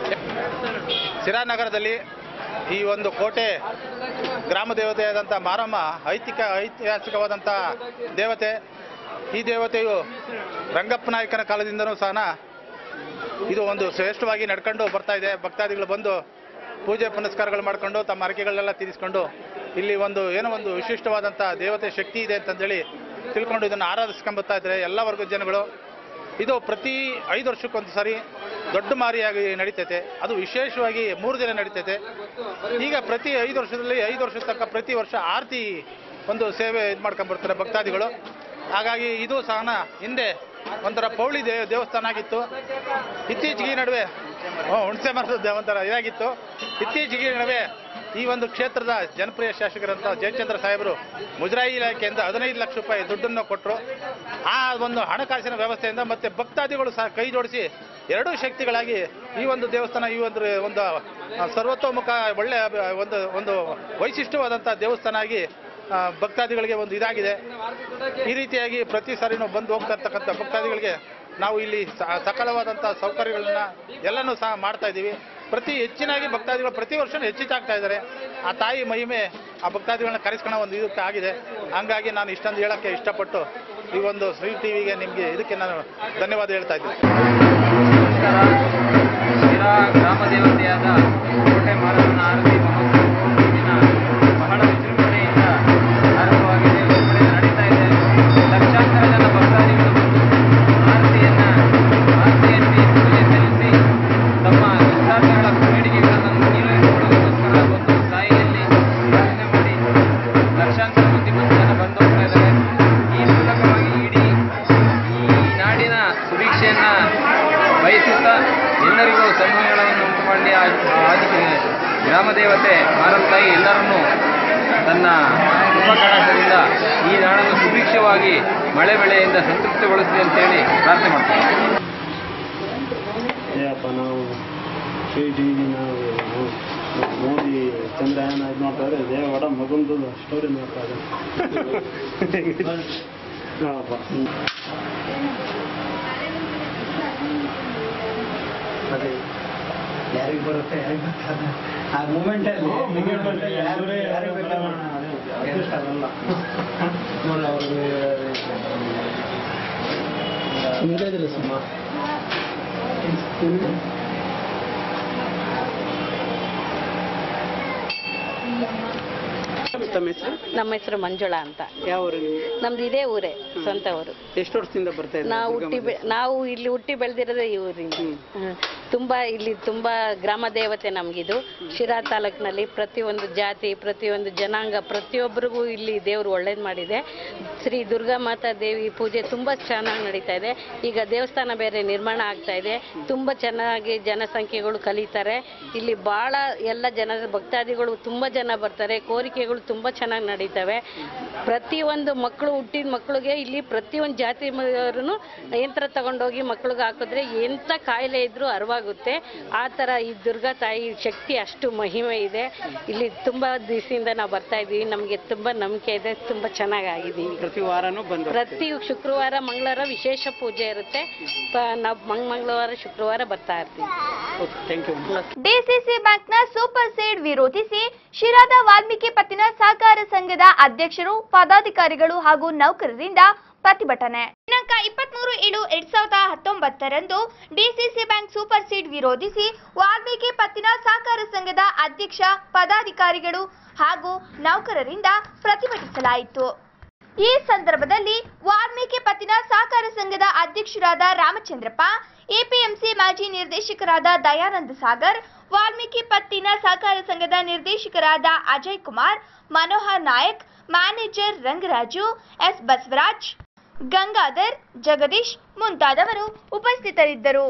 ಶಿರಾನಗರದಲ್ಲಿ ಈ ಒಂದು ಕೋಟೆ ಗ್ರಾಮ ದೇವತೆಯಾದಂಥ ಮಾರಮ್ಮ ಐತಿಕ ಐತಿಹಾಸಿಕವಾದಂಥ ದೇವತೆ ಈ ದೇವತೆಯು ರಂಗಪ್ಪ ನಾಯಕನ ಕಾಲದಿಂದನೂ ಸಹ ಇದು ಒಂದು ಶ್ರೇಷ್ಠವಾಗಿ ನಡ್ಕೊಂಡು ಬರ್ತಾ ಇದೆ ಭಕ್ತಾದಿಗಳು ಬಂದು ಪೂಜೆ ಪುನಸ್ಕಾರಗಳು ಮಾಡಿಕೊಂಡು ತಮ್ಮ ಹರಕೆಗಳನ್ನೆಲ್ಲ ತೀರಿಸ್ಕೊಂಡು ಇಲ್ಲಿ ಒಂದು ಏನೋ ಒಂದು ವಿಶಿಷ್ಟವಾದಂಥ ದೇವತೆ ಶಕ್ತಿ ಇದೆ ಅಂತಂದೇಳಿ ತಿಳ್ಕೊಂಡು ಇದನ್ನು ಆರಾಧಿಸ್ಕೊಂಬರ್ತಾ ಇದ್ದಾರೆ ಎಲ್ಲ ವರ್ಗದ ಜನಗಳು ಇದು ಪ್ರತಿ ಐದು ವರ್ಷಕ್ಕೊಂದು ಸಾರಿ ದೊಡ್ಡ ಮಾರಿಯಾಗಿ ನಡೀತೈತೆ ಅದು ವಿಶೇಷವಾಗಿ ಮೂರು ದಿನ ನಡೀತೈತೆ ಈಗ ಪ್ರತಿ ಐದು ವರ್ಷದಲ್ಲಿ ಐದು ವರ್ಷದ ತನಕ ಪ್ರತಿ ವರ್ಷ ಆರತಿ ಒಂದು ಸೇವೆ ಇದು ಮಾಡ್ಕೊಂಡ್ಬರ್ತಾರೆ ಭಕ್ತಾದಿಗಳು ಹಾಗಾಗಿ ಇದು ಸಹ ಹಿಂದೆ ಒಂಥರ ಪೌಳಿ ದೇ ದೇವಸ್ಥಾನ ಆಗಿತ್ತು ಇತ್ತೀಚೆಗೆ ಈ ನಡುವೆ ಹ್ಞೂ ಹುಣಸೆ ಮರದ ದೇ- ಒಂಥರ ಇದಾಗಿತ್ತು ಇತ್ತೀಚೆಗೆ ಈ ನಡುವೆ ಈ ಒಂದು ಕ್ಷೇತ್ರದ ಜನಪ್ರಿಯ ಶಾಸಕರಂತ ಜಯಚಂದ್ರ ಸಾಹೇಬರು ಮುಜರಾಯಿ ಇಲಾಖೆಯಿಂದ ಹದಿನೈದು ಲಕ್ಷ ರೂಪಾಯಿ ದುಡ್ಡನ್ನು ಕೊಟ್ಟರು ಆ ಒಂದು ಹಣಕಾಸಿನ ವ್ಯವಸ್ಥೆಯಿಂದ ಮತ್ತೆ ಭಕ್ತಾದಿಗಳು ಸಹ ಕೈ ಜೋಡಿಸಿ ಎರಡೂ ಶಕ್ತಿಗಳಾಗಿ ಈ ಒಂದು ದೇವಸ್ಥಾನ ಈ ಒಂದು ಒಂದು ಆ, ಸರ್ವತೋಮುಖ ಒಳ್ಳೆಯ ಅಭಿ- ಒಂದು ಒಂದು ವೈಶಿಷ್ಟ್ಯವಾದಂಥ ದೇವಸ್ಥಾನ ಆಗಿ ಆ, ಭಕ್ತಾದಿಗಳಿಗೆ ಒಂದು ಇದಾಗಿದೆ ಈ ರೀತಿಯಾಗಿ ಪ್ರತಿ ಸಾರಿನೂ ಬಂದು ಹೋಗ್ತಾ ಇರ್ತಕ್ಕಂಥ ಭಕ್ತಾದಿಗಳಿಗೆ ನಾವು ಇಲ್ಲಿ ಸ- ಸಕಲವಾದಂಥ ಸೌಕರ್ಯಗಳನ್ನ ಎಲ್ಲನೂ ಸಹ ಮಾಡ್ತಾ ಇದ್ದೀವಿ ಪ್ರತಿ ಹೆಚ್ಚಿನಾಗಿ ಭಕ್ತಾದಿಗಳು ಪ್ರತಿ ವರ್ಷ ಹೆಚ್ಚಿಗ್ತಾ ಇದ್ದಾರೆ ಆ ತಾಯಿ ಮಹಿಮೆ ಆ ಭಕ್ತಾದಿಗಳನ್ನ ಕರೆಸ್ಕೊಳ್ಳೋ ಒಂದು ಇದಕ್ಕೆ ಆಗಿದೆ ಹಂಗಾಗಿ ನಾನು ಇಷ್ಟೊಂದು ಹೇಳೋಕ್ಕೆ ಇಷ್ಟಪಟ್ಟು ಈ ಒಂದು ಶ್ರೀ ಟಿವಿಗೆ ನಿಮಗೆ ಇದಕ್ಕೆ ನಾನು ಧನ್ಯವಾದ ಹೇಳ್ತಾ ಇದ್ದೀನಿ ಶಿರಾ ಗ್ರಾಮ ದೇವತೆಯಾದ ಕೋಟೆ ಮಾರಮ್ಮನ ಆರತಿ ಮಹೋತ್ಸವವು ದಿನ ಬಹಳ ವಿಜೃಂಭಣೆಯಿಂದ ಆರಂಭವಾಗಿದೆ ವಿಜೃಂಭಣೆ ನಡೀತಾ ಇದೆ ಲಕ್ಷಾಂತರ ಜನ ಭಕ್ತಾದಿಗಳು ಬಂದು ಆರತಿಯನ್ನ ಆರತಿಯಲ್ಲಿ ಪೂಜೆ ಸಲ್ಲಿಸಿ ತಮ್ಮ ಇಷ್ಟಾರ್ಥಗಳ ಬೇಡಿಕೆಗಳನ್ನು ಈಡೇರಿಸಿಕೊಳ್ಳುವುದಕ್ಕೋಸ್ಕರ ಒಂದು ತಾಯಿಯಲ್ಲಿ ಪ್ರಾರ್ಥನೆ ಮಾಡಿ ಲಕ್ಷಾಂತರ ಮಂದಿ ಜನ ಬಂದು ಹೋಗ್ತಾ ಇದ್ದಾರೆ ಈ ಮೂಲಕವಾಗಿ ಇಡೀ ಈ ನಾಡಿನ ಸುಭಿಕ್ಷೆಯನ್ನ ಬಯಸುತ್ತಾ ಎಲ್ಲರಿಗೂ ಸನ್ಮಾನಗಳನ್ನು ಉಂಟು ಮಾಡಿ ಆ ಆದಿಗೆ ಗ್ರಾಮ ದೇವತೆ ಮಾರಮ್ಮ ತಾಯಿ ಎಲ್ಲರನ್ನೂ ತನ್ನ ಕೃಪಕಟಾಕ್ಷದಿಂದ ಈ ನಾಡನ್ನು ಸುಭಿಕ್ಷವಾಗಿ ಮಳೆ ಬೆಳೆಯಿಂದ ಸಂತೃಪ್ತಿಗೊಳಿಸಲಿ ಅಂತೇಳಿ ಪ್ರಾರ್ಥನೆ ಮಾಡ್ತಾರೆ ಏಪ್ಪ ನಾವು ಶ್ರೀ ಟಿ ವಿ ನಾವು ಮೋದಿ ಚಂದ್ರಯಾನ ಇದು ನೋಡ್ತಾ ಇದ್ರೆ ದೇವಡ ಮಗಂದು ಸ್ಟೋರಿ ನೋಡ್ತಾ ಇದ್ದಾರೆ ಹಾಂ ಅದೇ ಯಾರಿಗೆ ಬರುತ್ತೆ ಯಾರಿಗೆ ಗೊತ್ತಾಗ ಆ ಮೂಮೆಂಟ್ ಅಲ್ಲಿ ಮೂಮೆಂಟ್ ಅಲ್ಲಿ ಯಾರು ಯಾರಿಗೆ ಬೇಕಾದ್ರೆ ಅದೃಷ್ಟ ಅದಲ್ಲ ನೋಡಿ ಅವ್ರಿಗೆ ಹಿಂಗಿದ್ರೆ ಸುಮ್ಮ ತಮ್ಮ ಹೆಸರು ನಮ್ಮ ಹೆಸರು ಮಂಜುಳಾ ಅಂತ ಯಾವ ಊರು ನೀವು? ನಮ್ದು ಇದೇ ಊರೇ ಸ್ವಂತ ಊರು ಎಷ್ಟು ವರ್ಷದಿಂದ ಬರ್ತಾ ಇದ್ದೀರಾ ನಾವು ದುರ್ಗಮ್ಮ ಹುಟ್ಟಿ ಬೆ- ನಾವು ಇಲ್ಲಿ ಹುಟ್ಟಿ ಬೆಳೆದಿರೋದೇ ಈ ಊರಿಂದ ಹ್ಮ್. ತುಂಬಾ ಇಲ್ಲಿ ತುಂಬಾ ಗ್ರಾಮ ದೇವತೆ ನಮಗಿದು ಶಿರಾ ತಾಲೂಕಿನಲ್ಲಿ ಪ್ರತಿಯೊಂದು ಜಾತಿ ಪ್ರತಿಯೊಂದು ಜನಾಂಗ ಪ್ರತಿಯೊಬ್ಬರಿಗೂ ಇಲ್ಲಿ ದೇವರು ಒಳ್ಳೇದು ಮಾಡಿದೆ ಶ್ರೀ ದುರ್ಗಾ ಮಾತಾ ದೇವಿ ಪೂಜೆ ತುಂಬಾ ಚೆನ್ನಾಗಿ ನಡೀತಾ ಇದೆ ಈಗ ದೇವಸ್ಥಾನ ಬೇರೆ ನಿರ್ಮಾಣ ಆಗ್ತಾ ಇದೆ ತುಂಬಾ ಚೆನ್ನಾಗಿ ಜನಸಂಖ್ಯೆಗಳು ಕಲಿತಾರೆ ಇಲ್ಲಿ ಬಹಳ ಎಲ್ಲ ಜನ ಭಕ್ತಾದಿಗಳು ತುಂಬಾ ಜನ ಬರ್ತಾರೆ ಕೋರಿಕೆಗಳು ತುಂಬಾ ಚೆನ್ನಾಗಿ ನಡೀತವೆ ಪ್ರತಿಯೊಂದು ಮಕ್ಕಳು ಹುಟ್ಟಿದ ಮಕ್ಕಳಿಗೆ ಇಲ್ಲಿ ಪ್ರತಿಯೊಂದು ಜಾತಿ ಅವರು ಯಂತ್ರ ತಗೊಂಡೋಗಿ ಮಕ್ಳಿಗೆ ಹಾಕಿದ್ರೆ ಎಂಥ ಕಾಯಿಲೆ ಇದ್ರೂ ಅರಿವಾಗುತ್ತೆ ಆ ಥರ ಈ ದುರ್ಗಾ ತಾಯಿ ಶಕ್ತಿ ಅಷ್ಟು ಮಹಿಮೆ ಇದೆ ಇಲ್ಲಿ ತುಂಬಾ ದಿವಸದಿಂದ ನಾವು ಬರ್ತಾ ಇದ್ದೀವಿ ನಮಗೆ ತುಂಬಾ ನಂಬಿಕೆ ಇದೆ ತುಂಬಾ ಚೆನ್ನಾಗಿ ಆಗಿದ್ದೀವಿ ಪ್ರತಿ ವಾರನೂ ಬಂದು ಪ್ರತಿ ಶುಕ್ರವಾರ ಮಂಗಳವಾರ ವಿಶೇಷ ಪೂಜೆ ಇರುತ್ತೆ ಪ- ನಾವು ಮಂಗ್ ಮಂಗಳವಾರ ಶುಕ್ರವಾರ ಬರ್ತಾ ಇರ್ತೀವಿ ಥ್ಯಾಂಕ್ ಯು ಡಿಸಿಸಿ ಬ್ಯಾಂಕ್ನ ಸೂಪರ್ ಸೇಡ್ ವಿರೋಧಿಸಿ ಶಿರಾದ ವಾಲ್ಮೀಕಿ ಪತ್ತಿನ ಸಹಕಾರ ಸಂಘದ ಅಧ್ಯಕ್ಷರು ಪದಾಧಿಕಾರಿಗಳು ಹಾಗೂ ನೌಕರರಿಂದ ಪ್ರತಿಭಟನೆ ದಿನಾಂಕ ಇಪ್ಪತ್ಮೂರು ಏಳು ಎರಡ್ ಸಾವಿರದ ಹತ್ತೊಂಬತ್ತರಂದು ಡಿಸಿಸಿ ಬ್ಯಾಂಕ್ ಸೂಪರ್ ಸೀಡ್ ವಿರೋಧಿಸಿ ವಾಲ್ಮೀಕಿ ಪತ್ತಿನ ಸಹಕಾರ ಸಂಘದ ಅಧ್ಯಕ್ಷ ಪದಾಧಿಕಾರಿಗಳು ಹಾಗೂ ನೌಕರರಿಂದ ಪ್ರತಿಭಟಿಸಲಾಯಿತು ಈ ಸಂದರ್ಭದಲ್ಲಿ ವಾಲ್ಮೀಕಿ ಪತ್ತಿನ ಸಹಕಾರ ಸಂಘದ ಅಧ್ಯಕ್ಷರಾದ ರಾಮಚಂದ್ರಪ್ಪ ಎಪಿಎಂಸಿ ಮಾಜಿ ನಿರ್ದೇಶಕರಾದ ದಯಾನಂದ ಸಾಗರ್ ವಾಲ್ಮೀಕಿ ಪತ್ತಿನ ಸಹಕಾರ ಸಂಘದ ನಿರ್ದೇಶಕರಾದ ಅಜಯ್ ಕುಮಾರ್ ಮನೋಹರ್ ನಾಯಕ್ ಮ್ಯಾನೇಜರ್ ರಂಗರಾಜು ಎಸ್ ಬಸವರಾಜ್ ಗಂಗಾಧರ್ ಜಗದೀಶ್ ಮುಂತಾದವರು ಉಪಸ್ಥಿತರಿದ್ದರು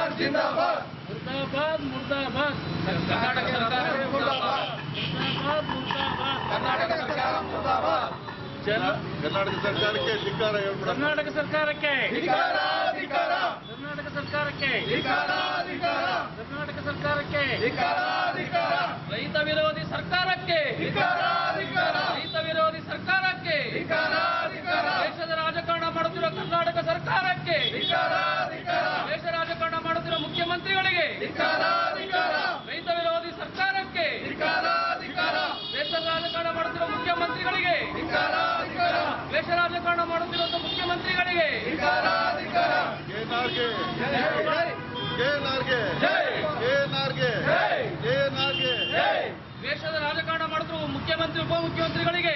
ಕರ್ನಾಟಕ ಸರ್ಕಾರಕ್ಕೆ ಧಿಕ್ಕಾರ ಹೇಳ್ಬಿಡ ಕರ್ನಾಟಕ ಸರ್ಕಾರಕ್ಕೆ ಕರ್ನಾಟಕ ಸರ್ಕಾರಕ್ಕೆ ಕರ್ನಾಟಕ ಸರ್ಕಾರಕ್ಕೆ ರೈತ ವಿರೋಧಿ ಸರ್ಕಾರಕ್ಕೆ ರೈತ ವಿರೋಧಿ ಸರ್ಕಾರಕ್ಕೆ ದೇಶದ ರಾಜಕಾರಣ ಮಾಡುತ್ತಿರುವ ಕರ್ನಾಟಕ ಸರ್ಕಾರಕ್ಕೆ ದೇಶ ರಾಜಕಾರಣ ಮಾಡುತ್ತಿರುವ ಮುಖ್ಯಮಂತ್ರಿಗಳಿಗೆ ರೈತ ವಿರೋಧಿ ಸರ್ಕಾರಕ್ಕೆ ದೇಶದ ರಾಜಕಾರಣ ಮಾಡುತ್ತಿರುವ ಮುಖ್ಯಮಂತ್ರಿಗಳಿಗೆ ದೇಶ ರಾಜಕಾರಣ ಮಾಡುತ್ತಿರುವ ಮುಖ್ಯಮಂತ್ರಿಗಳಿಗೆ ಏನಾರ್ಗೆ ಏನಾರ್ಗೆ ಏನಾರ್ಗೆ ಏನಾರ್ಗೆ ದೇಶದ ರಾಜಕಾರಣ ಮಾಡುತ್ತಿರುವ ಮುಖ್ಯಮಂತ್ರಿ ಉಪಮುಖ್ಯಮಂತ್ರಿಗಳಿಗೆ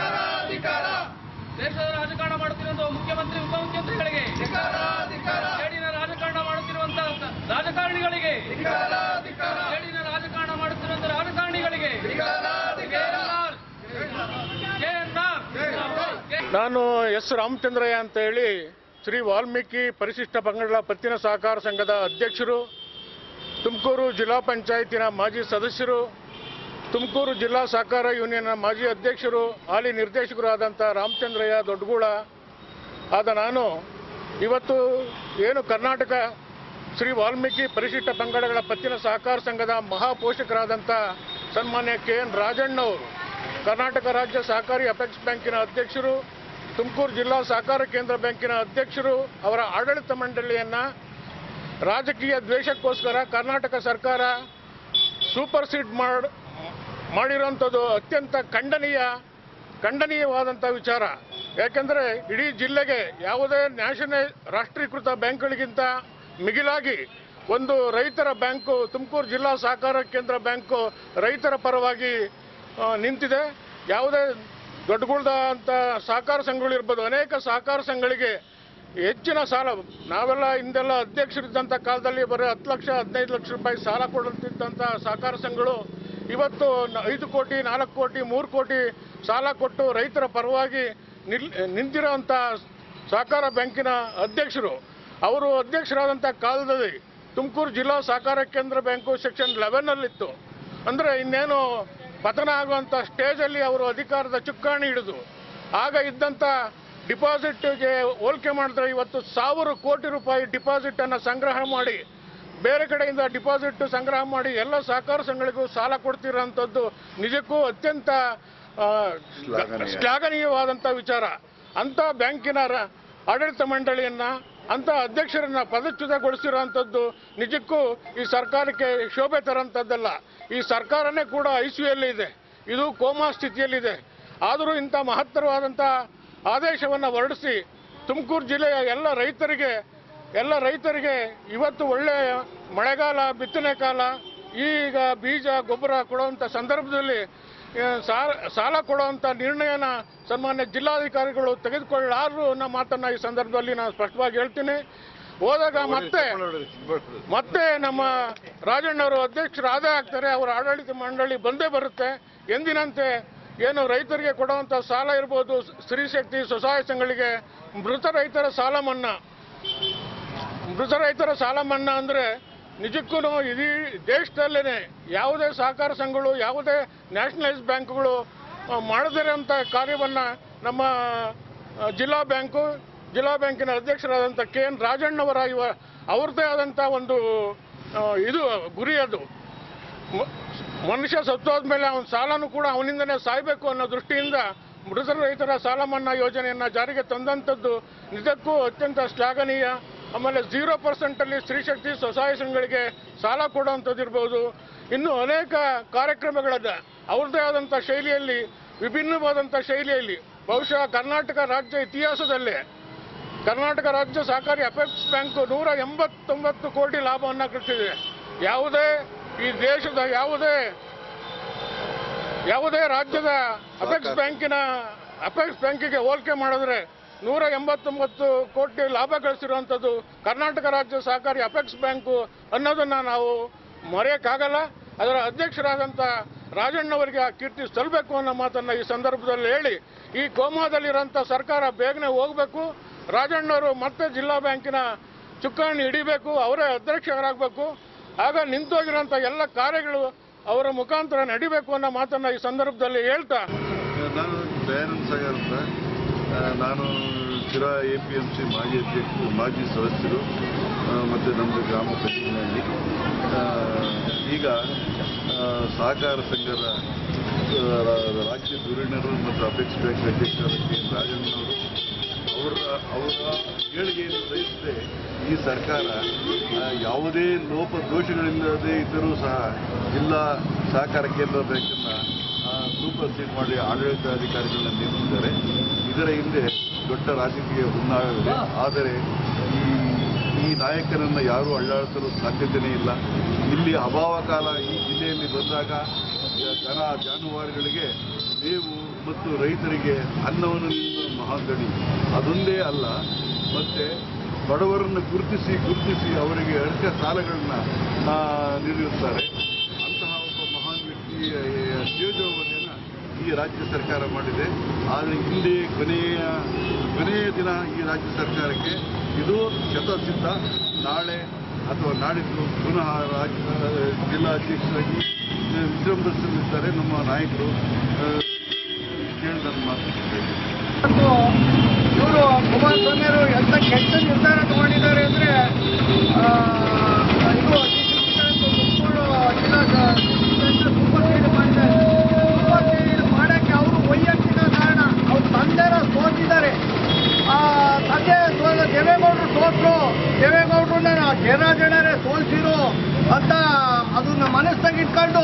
ದೇಶದ ರಾಜಕಾರಣ ಮಾಡುತ್ತಿರುವ ಮುಖ್ಯಮಂತ್ರಿ ಉಪಮುಖ್ಯಮಂತ್ರಿಗಳಿಗೆ ಜೇಡಿನ ರಾಜಕಾರಣ ಮಾಡುತ್ತಿರುವಂತಹ ರಾಜಕಾರಣಿಗಳಿಗೆ ಜೇಡಿನ ರಾಜಕಾರಣ ಮಾಡುತ್ತಿರುವಂತಹ ರಾಜಕಾರಣಿಗಳಿಗೆ KNR, KNR, ನಾನು ಎಸ್ ರಾಮಚಂದ್ರಯ್ಯ ಅಂತ ಹೇಳಿ ಶ್ರೀ ವಾಲ್ಮೀಕಿ ಪರಿಶಿಷ್ಟ ಪಂಗಡಗಳ ಪತ್ತಿನ ಸಹಕಾರ ಸಂಘದ ಅಧ್ಯಕ್ಷರು ತುಮಕೂರು ಜಿಲ್ಲಾ ಪಂಚಾಯತಿನ ಮಾಜಿ ಸದಸ್ಯರು ತುಮಕೂರು ಜಿಲ್ಲಾ ಸಹಕಾರ ಯೂನಿಯನ್ನ ಮಾಜಿ ಅಧ್ಯಕ್ಷರು ಹಾಲಿ ನಿರ್ದೇಶಕರು ಆದಂಥ ರಾಮಚಂದ್ರಯ್ಯ ದೊಡ್ಡಗೂಳ ಆದ ನಾನು ಇವತ್ತು ಏನು ಕರ್ನಾಟಕ ಶ್ರೀ ವಾಲ್ಮೀಕಿ ಪರಿಶಿಷ್ಟ ಪಂಗಡಗಳ ಪತ್ತಿನ ಸಹಕಾರ ಸಂಘದ ಮಹಾಪೋಷಕರಾದಂಥ ಸನ್ಮಾನ್ಯ ಕೆ ಎನ್ ರಾಜಣ್ಣವರು ಕರ್ನಾಟಕ ರಾಜ್ಯ ಸಹಕಾರಿ ಅಪೆಕ್ಸ್ ಬ್ಯಾಂಕಿನ ಅಧ್ಯಕ್ಷರು ತುಮಕೂರು ಜಿಲ್ಲಾ ಸಹಕಾರ ಕೇಂದ್ರ ಬ್ಯಾಂಕಿನ ಅಧ್ಯಕ್ಷರು ಅವರ ಆಡಳಿತ ಮಂಡಳಿಯನ್ನು ರಾಜಕೀಯ ದ್ವೇಷಕ್ಕೋಸ್ಕರ ಕರ್ನಾಟಕ ಸರ್ಕಾರ ಸೂಪರ್ ಸೀಡ್ ಮಾಡ್ ಮಾಡಿರೋಂಥದ್ದು ಅತ್ಯಂತ ಖಂಡನೀಯ ಖಂಡನೀಯವಾದಂಥ ವಿಚಾರ ಯಾಕೆಂದರೆ ಇಡೀ ಜಿಲ್ಲೆಗೆ ಯಾವುದೇ ನ್ಯಾಷನಲ್ ರಾಷ್ಟ್ರೀಕೃತ ಬ್ಯಾಂಕ್ಗಳಿಗಿಂತ ಮಿಗಿಲಾಗಿ ಒಂದು ರೈತರ ಬ್ಯಾಂಕು ತುಮಕೂರು ಜಿಲ್ಲಾ ಸಹಕಾರ ಕೇಂದ್ರ ಬ್ಯಾಂಕು ರೈತರ ಪರವಾಗಿ ಆ, ನಿಂತಿದೆ ಯಾವುದೇ ದೊಡ್ಡಗುಳ್ದ ಅಂತ ಸಹಕಾರ ಸಂಘಗಳಿರ್ಬೋದು ಅನೇಕ ಸಹಕಾರ ಸಂಘಗಳಿಗೆ ಹೆಚ್ಚಿನ ಸಾಲ ನಾವೆಲ್ಲ ಹಿಂದೆಲ್ಲ ಅಧ್ಯಕ್ಷರಿದ್ದಂಥ ಕಾಲದಲ್ಲಿ ಬರೀ ಹತ್ತು ಲಕ್ಷ ಹದಿನೈದು ಲಕ್ಷ ರೂಪಾಯಿ ಸಾಲ ಕೊಡುತ್ತಿದ್ದಂಥ ಸಹಕಾರ ಸಂಘಗಳು ಇವತ್ತು ನ- ಐದು ಕೋಟಿ ನಾಲ್ಕು ಕೋಟಿ ಮೂರು ಕೋಟಿ ಸಾಲ ಕೊಟ್ಟು ರೈತರ ಪರವಾಗಿ ನಿಲ್ ನಿಂತಿರೋಂಥ ಸಹಕಾರ ಬ್ಯಾಂಕಿನ ಅಧ್ಯಕ್ಷರು ಅವರು ಅಧ್ಯಕ್ಷರಾದಂಥ ಕಾಲದಲ್ಲಿ ತುಮಕೂರು ಜಿಲ್ಲಾ ಸಹಕಾರ ಕೇಂದ್ರ ಬ್ಯಾಂಕು ಸೆಕ್ಷನ್ ಲೆವೆನ್ನಲ್ಲಿತ್ತು ಅಂದರೆ ಇನ್ನೇನು ಪತನ ಆಗುವಂಥ ಸ್ಟೇಜಲ್ಲಿ ಅವರು ಅಧಿಕಾರದ ಚುಕ್ಕಾಣಿ ಹಿಡಿದು ಆಗ ಇದ್ದಂಥ ಡಿಪಾಸಿಟ್ಗೆ ಹೋಲಿಕೆ ಮಾಡಿದ್ರೆ ಇವತ್ತು ಸಾವಿರ ಕೋಟಿ ರೂಪಾಯಿ ಡಿಪಾಸಿಟನ್ನು ಸಂಗ್ರಹ ಮಾಡಿ ಬೇರೆ ಕಡೆಯಿಂದ ಡಿಪಾಸಿಟ್ ಸಂಗ್ರಹ ಮಾಡಿ ಎಲ್ಲ ಸಹಕಾರ ಸಂಘಗಳಿಗೂ ಸಾಲ ಕೊಡ್ತಿರೋಂಥದ್ದು ನಿಜಕ್ಕೂ ಅತ್ಯಂತ ಆ, ಶ್ಲಾಘನೀಯ. ಶ್ಲಾಘನೀಯವಾದಂಥ ವಿಚಾರ ಅಂಥ ಬ್ಯಾಂಕಿನ ರ- ಆಡಳಿತ ಮಂಡಳಿಯನ್ನ ಅಂತ ಅಧ್ಯಕ್ಷರನ್ನ ಪದಚ್ಯುತಗೊಳಿಸಿರುವಂಥದ್ದು ನಿಜಕ್ಕೂ ಈ ಸರ್ಕಾರಕ್ಕೆ ಶೋಭೆ ತರಂಥದ್ದಲ್ಲ ಈ ಸರ್ಕಾರನೇ ಕೂಡ ಐಸಿಯಲ್ಲಿ ಇದೆ ಇದು ಕೋಮಾ ಸ್ಥಿತಿಯಲ್ಲಿದೆ ಆದರೂ ಇಂಥ ಮಹತ್ತರವಾದಂಥ ಆದೇಶವನ್ನು ಹೊರಡಿಸಿ ತುಮಕೂರು ಜಿಲ್ಲೆಯ ಎಲ್ಲ ರೈತರಿಗೆ ಎಲ್ಲ ರೈತರಿಗೆ ಇವತ್ತು ಒಳ್ಳೆಯ ಮಳೆಗಾಲ ಬಿತ್ತನೆ ಕಾಲ ಈಗ ಬೀಜ ಗೊಬ್ಬರ ಕೊಡುವಂಥ ಸಂದರ್ಭದಲ್ಲಿ ಆ, ಸಾ- ಸಾಲ ಕೊಡುವಂಥ ನಿರ್ಣಯನ ಸನ್ಮಾನ್ಯ ಜಿಲ್ಲಾಧಿಕಾರಿಗಳು ತೆಗೆದುಕೊಳ್ಳಾರರು ಅನ್ನೋ ಮಾತನ್ನ ಈ ಸಂದರ್ಭದಲ್ಲಿ ನಾನು ಸ್ಪಷ್ಟವಾಗಿ ಹೇಳ್ತೀನಿ ಹೋದಾಗ ಮತ್ತೆ ಮತ್ತೆ ನಮ್ಮ ರಾಜಣ್ಣವರು ಅಧ್ಯಕ್ಷರು ಆದೇ ಆಗ್ತಾರೆ ಅವರ ಆಡಳಿತ ಮಂಡಳಿ ಬಂದೇ ಬರುತ್ತೆ ಎಂದಿನಂತೆ ಏನು ರೈತರಿಗೆ ಕೊಡುವಂಥ ಸಾಲ ಇರ್ಬೋದು ಸ್ತ್ರೀಶಕ್ತಿ ಸ್ವಸಹಾಯ ಸಂಘಗಳಿಗೆ ಮೃತ ರೈತರ ಸಾಲ ಮನ್ನಾ ಮೃತ ರೈತರ ಸಾಲ ಮನ್ನಾ ಅಂದರೆ ನಿಜಕ್ಕೂ ಇಡೀ ದೇಶದಲ್ಲೇ ಯಾವುದೇ ಸಹಕಾರ ಸಂಘಗಳು ಯಾವುದೇ ನ್ಯಾಷನಲೈಸ್ ಬ್ಯಾಂಕ್ಗಳು ಆ, ಮಾಡದಿರೋಂಥ ಕಾರ್ಯವನ್ನು ನಮ್ಮ ಆ, ಜಿಲ್ಲಾ ಬ್ಯಾಂಕು ಜಿಲ್ಲಾ ಬ್ಯಾಂಕಿನ ಅಧ್ಯಕ್ಷರಾದಂಥ ಕೆ ಎನ್ ರಾಜಣ್ಣವರ ಇವ ಅವ್ರದ್ದೇ ಆದಂಥ ಒಂದು ಆ, ಇದು ಗುರಿ ಅದು ಮ- ಮನುಷ್ಯ ಸತ್ತೋದ್ಮೇಲೆ ಅವನ ಸಾಲನೂ ಕೂಡ ಅವನಿಂದನೇ ಸಾಯಬೇಕು ಅನ್ನೋ ದೃಷ್ಟಿಯಿಂದ ಮೃತ ರೈತರ ಸಾಲ ಮನ್ನಾ ಯೋಜನೆಯನ್ನು ಜಾರಿಗೆ ತಂದಂಥದ್ದು ನಿಜಕ್ಕೂ ಅತ್ಯಂತ ಶ್ಲಾಘನೀಯ ಆಮೇಲೆ ಝೀರೋ ಪರ್ಸೆಂಟಲ್ಲಿ ಸ್ತ್ರೀಶಕ್ತಿ ಸ್ವಸಹಾಯ ಸಂಘಗಳಿಗೆ ಸಾಲ ಕೊಡುವಂಥದ್ದು ಇರ್ಬೋದು ಇನ್ನು ಅನೇಕ ಕಾರ್ಯಕ್ರಮಗಳನ್ನ ಅವ್ರದ್ದೇ ಆದಂಥ ಶೈಲಿಯಲ್ಲಿ ವಿಭಿನ್ನವಾದಂಥ ಶೈಲಿಯಲ್ಲಿ ಬಹುಶಃ ಕರ್ನಾಟಕ ರಾಜ್ಯ ಇತಿಹಾಸದಲ್ಲೇ ಕರ್ನಾಟಕ ರಾಜ್ಯ ಸಹಕಾರಿ ಅಪೆಕ್ಸ್ ಬ್ಯಾಂಕ್ ನೂರ ಎಂಬತ್ತೊಂಬತ್ತು ಕೋಟಿ ಲಾಭವನ್ನು ಗಳಿಸಿದೆ ಯಾವುದೇ ಈ ದೇಶದ ಯಾವುದೇ ಯಾವುದೇ ರಾಜ್ಯದ ಅಪೆಕ್ಸ್ ಬ್ಯಾಂಕಿನ ಅಪೆಕ್ಸ್ ಬ್ಯಾಂಕಿಗೆ ಹೋಲಿಕೆ ಮಾಡಿದ್ರೆ ನೂರ ಎಂಬತ್ತೊಂಬತ್ತು ಕೋಟಿ ಲಾಭ ಗಳಿಸಿರುವಂಥದ್ದು ಕರ್ನಾಟಕ ರಾಜ್ಯ ಸಹಕಾರಿ ಅಪೆಕ್ಸ್ ಬ್ಯಾಂಕು ಅನ್ನೋದನ್ನ ನಾವು ಮರೆಯೋಕ್ಕಾಗಲ್ಲ ಅದರ ಅಧ್ಯಕ್ಷರಾದಂಥ ರಾಜಣ್ಣವರಿಗೆ ಆ ಕೀರ್ತಿ ಸಲ್ಲಬೇಕು ಅನ್ನೋ ಮಾತನ್ನ ಈ ಸಂದರ್ಭದಲ್ಲಿ ಹೇಳಿ ಈ ಕೋಮಾದಲ್ಲಿರೋಂಥ ಸರ್ಕಾರ ಬೇಗನೆ ಹೋಗಬೇಕು ರಾಜಣ್ಣವರು ಮತ್ತೆ ಜಿಲ್ಲಾ ಬ್ಯಾಂಕಿನ ಚುಕ್ಕಾಣಿ ಹಿಡಿಬೇಕು ಅವರೇ ಅಧ್ಯಕ್ಷರಾಗಬೇಕು ಆಗ ನಿಂತೋಗಿರೋಂಥ ಎಲ್ಲ ಕಾರ್ಯಗಳು ಅವರ ಮುಖಾಂತರ ನಡಿಬೇಕು ಅನ್ನೋ ಮಾತನ್ನ ಈ ಸಂದರ್ಭದಲ್ಲಿ ಹೇಳ್ತಾ ನಾನು ದಯಾನಂದ ಸಾಗರ್ ಅಂತ ಆ, ನಾನು Sira A P M C ಮಾಜಿ ಅಧ್ಯಕ್ಷ ಮಾಜಿ ಸದಸ್ಯರು ಆ, ಮತ್ತು ನಮ್ಮದು ಗ್ರಾಮ ಪಂಚಾಯತ್ನಲ್ಲಿ ಈಗ ಆ, ಸಹಕಾರ ಸಂಘದ ಆ, ರಾ- ರಾಜ್ಯ ಧುರೀಣರು ಮತ್ತು ಅಪೆಕ್ಸ್ ಬ್ಯಾಂಕ್ ಅಧ್ಯಕ್ಷರಾದ ಕೆ ಎನ್ ರಾಜಣ್ಣವರು ಅವರ ಅವರ ಏಳಿಗೆಯನ್ನು ಸಹಿಸದೆ ಈ ಸರ್ಕಾರ ಆ, ಯಾವುದೇ ಲೋಪ ದೋಷಗಳಿಲ್ಲದೆ ಇದ್ದರೂ ಸಹ ಜಿಲ್ಲಾ ಸಹಕಾರ ಕೇಂದ್ರ ಬ್ಯಾಂಕನ್ನು ಸೂಪರ್ ಸೀಡ್ ಮಾಡಿ ಆಡಳಿತಾಧಿಕಾರಿಗಳನ್ನ ನೇಮಿಸಿದ್ದಾರೆ ಇದರ ಹಿಂದೆ ದೊಡ್ಡ ರಾಜಕೀಯ ಹುನ್ನಾಳವಿದೆ ಆದರೆ ಈ ಈ ನಾಯಕನನ್ನು ಯಾರೂ ಅಳ್ಳಾಡಿಸಲು ಸಾಧ್ಯತೆಯೇ ಇಲ್ಲ ಇಲ್ಲಿ ಅಭಾವ ಕಾಲ ಈ ಜಿಲ್ಲೆಯಲ್ಲಿ ಬಂದಾಗ ಜನ ಜಾನುವಾರುಗಳಿಗೆ ಮೇವು ಮತ್ತು ರೈತರಿಗೆ ಅನ್ನವನ್ನು ನೀಡುವ ಮಹಾಗಣಿ ಅದೊಂದೇ ಅಲ್ಲ ಮತ್ತೆ ಬಡವರನ್ನು ಗುರುತಿಸಿ ಗುರುತಿಸಿ ಅವರಿಗೆ ಅರ್ಹ ಸಾಲಗಳನ್ನು ನೀಡಿರುತ್ತಾರೆ ಅಂತಹ ಒಬ್ಬ ಮಹಾನ್ ವ್ಯಕ್ತಿಯ ತೇಜೋವಧಿಯನ್ನು ಈ ರಾಜ್ಯ ಸರ್ಕಾರ ಮಾಡಿದೆ ಆದರೆ ಹಿಂದೆ ಕೊನೆಯ ಕೊನೆಯ ದಿನ ಈ ರಾಜ್ಯ ಸರ್ಕಾರಕ್ಕೆ ಇದು ಶತಸಿದ್ಧ ನಾಳೆ ಅಥವಾ ನಾಡಿದ್ದು ಪುನಃ ರಾಜ್ಯ ಜಿಲ್ಲಾಧ್ಯಕ್ಷರಾಗಿ ವಿಶ್ರಮಿಸಲಿದ್ದಾರೆ ನಮ್ಮ ನಾಯಕರು ಆ, ಕೇಳಿ ನನ್ನ ಮಾತು ಮತ್ತು ಇವರು ಕುಮಾರಸ್ವಾಮಿ ಅವರು ಎಂತ ಕೆಟ್ಟ ನಿರ್ಧಾರ ತಗೊಂಡಿದ್ದಾರೆ ಅಂದ್ರೆ ಆ, ಇದು ತುಮಕೂರು ಜಿಲ್ಲಾ ಸೂಪರ್ ಸೀಡ್ ಮಾಡಿದ್ದಾರೆ ಸೂಪರ್ ಸೀಡ್ ಮಾಡಕ್ಕೆ ಅವರು ವೈಯಕ್ತಿಕ ಕಾರಣ ಅವ್ರ ತಂದೆನ ಸೋತಿದ್ದಾರೆ ಆ ತಂದೆ ಸೋಲ ದೇವೇಗೌಡರು ಸೋತ್ರು ದೇವೇಗೌಡರನ್ನ ಜಯರಾಜಣ್ಣರೇ ಸೋಲ್ಸಿರು ಅಂತ ಅದನ್ನ ಮನಸ್ಸಾಗಿ ಇಟ್ಕೊಂಡು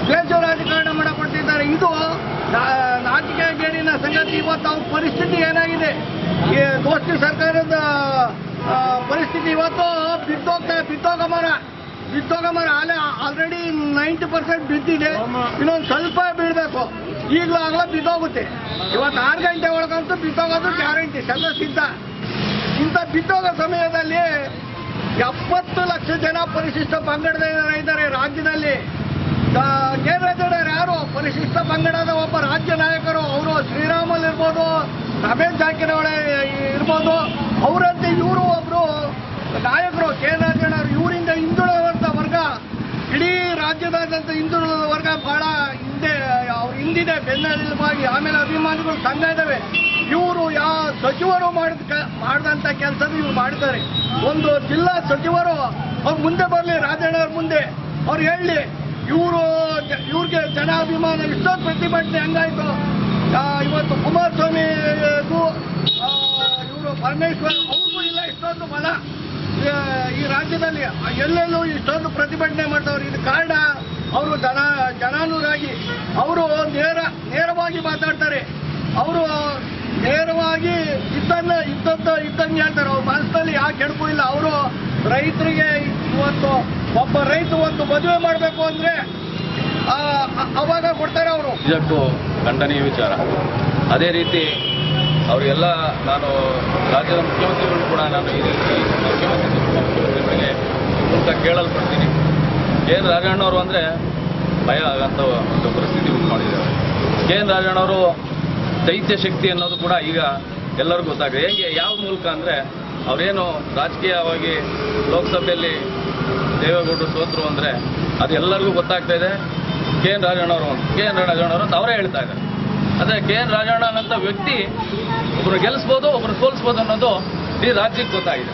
ಪ್ಲೇಸ್ ರಾಜಕಾರಣ ಮಾಡಕೊಡ್ತಿದ್ದಾರೆ ಇದು ನಾ- ನಾಚಿಕೆ ಗೇಡಿನ ಸಂಗತಿ ಇವತ್ತು ಅವ್ರ ಪರಿಸ್ಥಿತಿ ಏನಾಗಿದೆ ಈ ದೋಸ್ತಿ ಸರ್ಕಾರದ ಆ, ಪರಿಸ್ಥಿತಿ ಇವತ್ತು ಬಿದ್ದೋಗ್ತಾ ಬಿದ್ದೋಗ ಮರ ಬಿದ್ದೋಗ ಮರ ಅಲ್ಲೇ ಆಲ್ರೆಡಿ ನೈಂಟಿ ಪರ್ಸೆಂಟ್ ಬಿದ್ದಿದೆ ಇನ್ನೊಂದು ಸ್ವಲ್ಪ ಬೀಳಬೇಕು ಈಗಲೂ ಆಗಲ ಬಿದ್ದೋಗುತ್ತೆ ಇವತ್ತು ಆರು ಗಂಟೆ ಒಳಗಂತೂ ಬಿದ್ದೋಗೋದು ಗ್ಯಾರಂಟಿ ಎಲ್ಲ ಸಿದ್ಧ ಇಂಥ ಬಿದ್ದೋಗೋ ಸಮಯದಲ್ಲಿ ಎಪ್ಪತ್ತು ಲಕ್ಷ ಜನ ಪರಿಶಿಷ್ಟ ಪಂಗಡದ ಇದ್ದಾರೆ ರಾಜ್ಯದಲ್ಲಿ ಕೇಂದ್ರದವರು ಯಾರು ಪರಿಶಿಷ್ಟ ಪಂಗಡದ ಒಬ್ಬ ರಾಜ್ಯ ನಾಯಕರು ಅವರು ಶ್ರೀರಾಮಲ್ ಇರ್ಬೋದು ರಮೇಶ್ ಜಾರಕಿಹೊಳಿ ಇರ್ಬೋದು ಅವರಂತೆ ಇವರು ಒಬ್ರು ನಾಯಕರು ಕೆ ರಾಜಣ್ಣವರು ಇವರಿಂದ ಹಿಂದುಳಿದಂಥ ವರ್ಗ ಇಡೀ ರಾಜ್ಯದಾದ್ಯಂತ ಹಿಂದುಳಿದ ವರ್ಗ ಬಹಳ ಹಿಂದೆ ಅವ್ರ ಹಿಂದಿದೆ ಬೆನ್ನೆಲುಬಾಗಿ ಆಮೇಲೆ ಅಭಿಮಾನಿಗಳು ಸಂಘ ಇದ್ದಾವೆ ಇವರು ಯಾವ ಸಚಿವರು ಮಾಡಿದ ಮಾಡಿದಂಥ ಕೆಲಸದ ಇವ್ರು ಮಾಡಿದ್ದಾರೆ ಒಂದು ಜಿಲ್ಲಾ ಸಚಿವರು ಅವ್ರು ಮುಂದೆ ಬರಲಿ ರಾಜಣ್ಣವ್ರ ಮುಂದೆ ಅವ್ರು ಹೇಳಿ ಇವರು ಇವ್ರಿಗೆ ಜನಾಭಿಮಾನ ಇಷ್ಟೊಂದು ಪ್ರತಿಭಟನೆ ಹೆಂಗಾಯ್ತು ಆ, ಇವತ್ತು ಕುಮಾರಸ್ವಾಮಿ ಇವರು ಪರಮೇಶ್ವರ್ ಅವ್ರಿಗೂ ಇಲ್ಲ ಇಷ್ಟೊಂದು ಬಲ ಆ, ಈ ರಾಜ್ಯದಲ್ಲಿ ಎಲ್ಲೆಲ್ಲೂ ಇಷ್ಟೊಂದು ಪ್ರತಿಭಟನೆ ಮಾಡ್ತವ್ರು ಇದು ಕಾರಣ ಅವರು ಜನ ಜನಾನುರಾಗಿ ಅವರು ನೇರ ನೇರವಾಗಿ ಮಾತಾಡ್ತಾರೆ ಅವರು ನೇರವಾಗಿ ಇದ್ದನ್ನ ಇದ್ದದ್ದು ಇದ್ದಂಗೆ ಹೇಳ್ತಾರೆ ಅವ್ರ ಮನಸ್ಸಲ್ಲಿ ಯಾವ ಕೆಡಕು ಇಲ್ಲ ಅವರು ರೈತರಿಗೆ ಇವತ್ತು ಒಬ್ಬ ರೈತ ಒಂದು ಮದುವೆ ಮಾಡಬೇಕು ಅಂದ್ರೆ ಆ, ಅ- ಅವಾಗ ಕೊಡ್ತಾರೆ ಅವರು ನಿಜಕ್ಕೂ ಖಂಡನೀಯ ವಿಚಾರ ಅದೇ ರೀತಿ ಅವರಿಗೆಲ್ಲ ನಾನು ರಾಜ್ಯದ ಮುಖ್ಯಮಂತ್ರಿಗಳು ಕೂಡ ನಾನು ಈ ರೀತಿ ಮುಖ್ಯಮಂತ್ರಿ ಮುಖ್ಯಮಂತ್ರಿಗಳಿಗೆ ಅಂತ ಕೇಳಲ್ಪಡ್ತೀನಿ ಕೆ ಎನ್ ರಾಜಣ್ಣವರು ಅಂದರೆ ಭಯ ಆಗಂತ ಒಂದು ಪರಿಸ್ಥಿತಿ ಉಂಟು ಮಾಡಿದ್ದಾರೆ ಕೆ ಎನ್ ರಾಜಣ್ಣವರು ದೈತ್ಯ ಶಕ್ತಿ ಅನ್ನೋದು ಕೂಡ ಈಗ ಎಲ್ಲರಿಗೂ ಗೊತ್ತಾಗಿದೆ ಹೇಗೆ ಯಾವ ಮೂಲಕ ಅಂದರೆ ಅವರೇನು ರಾಜಕೀಯವಾಗಿ ಲೋಕಸಭೆಯಲ್ಲಿ ದೇವೇಗೌಡರು ಸೋತರು ಅಂದರೆ ಅದು ಎಲ್ಲರಿಗೂ ಗೊತ್ತಾಗ್ತಾ ಇದೆ ಕೆ ಎನ್ ರಾಜಣ್ಣವರು ಕೆ ಎನ್ ರಾಜಣ್ಣವರು ಅಂತ ಅವರೇ ಹೇಳ್ತಾ ಇದ್ದಾರೆ ಆದರೆ ಕೆ ಎನ್ ರಾಜಣ್ಣ ಅನ್ನೋಂಥ ವ್ಯಕ್ತಿ ಒಬ್ಬರು ಗೆಲ್ಲಿಸ್ಬೋದು ಒಬ್ಬರು ಸೋಲಿಸ್ಬೋದು ಅನ್ನೋದು ಇಡೀ ರಾಜ್ಯಕ್ಕೆ ಗೊತ್ತಾಗಿದೆ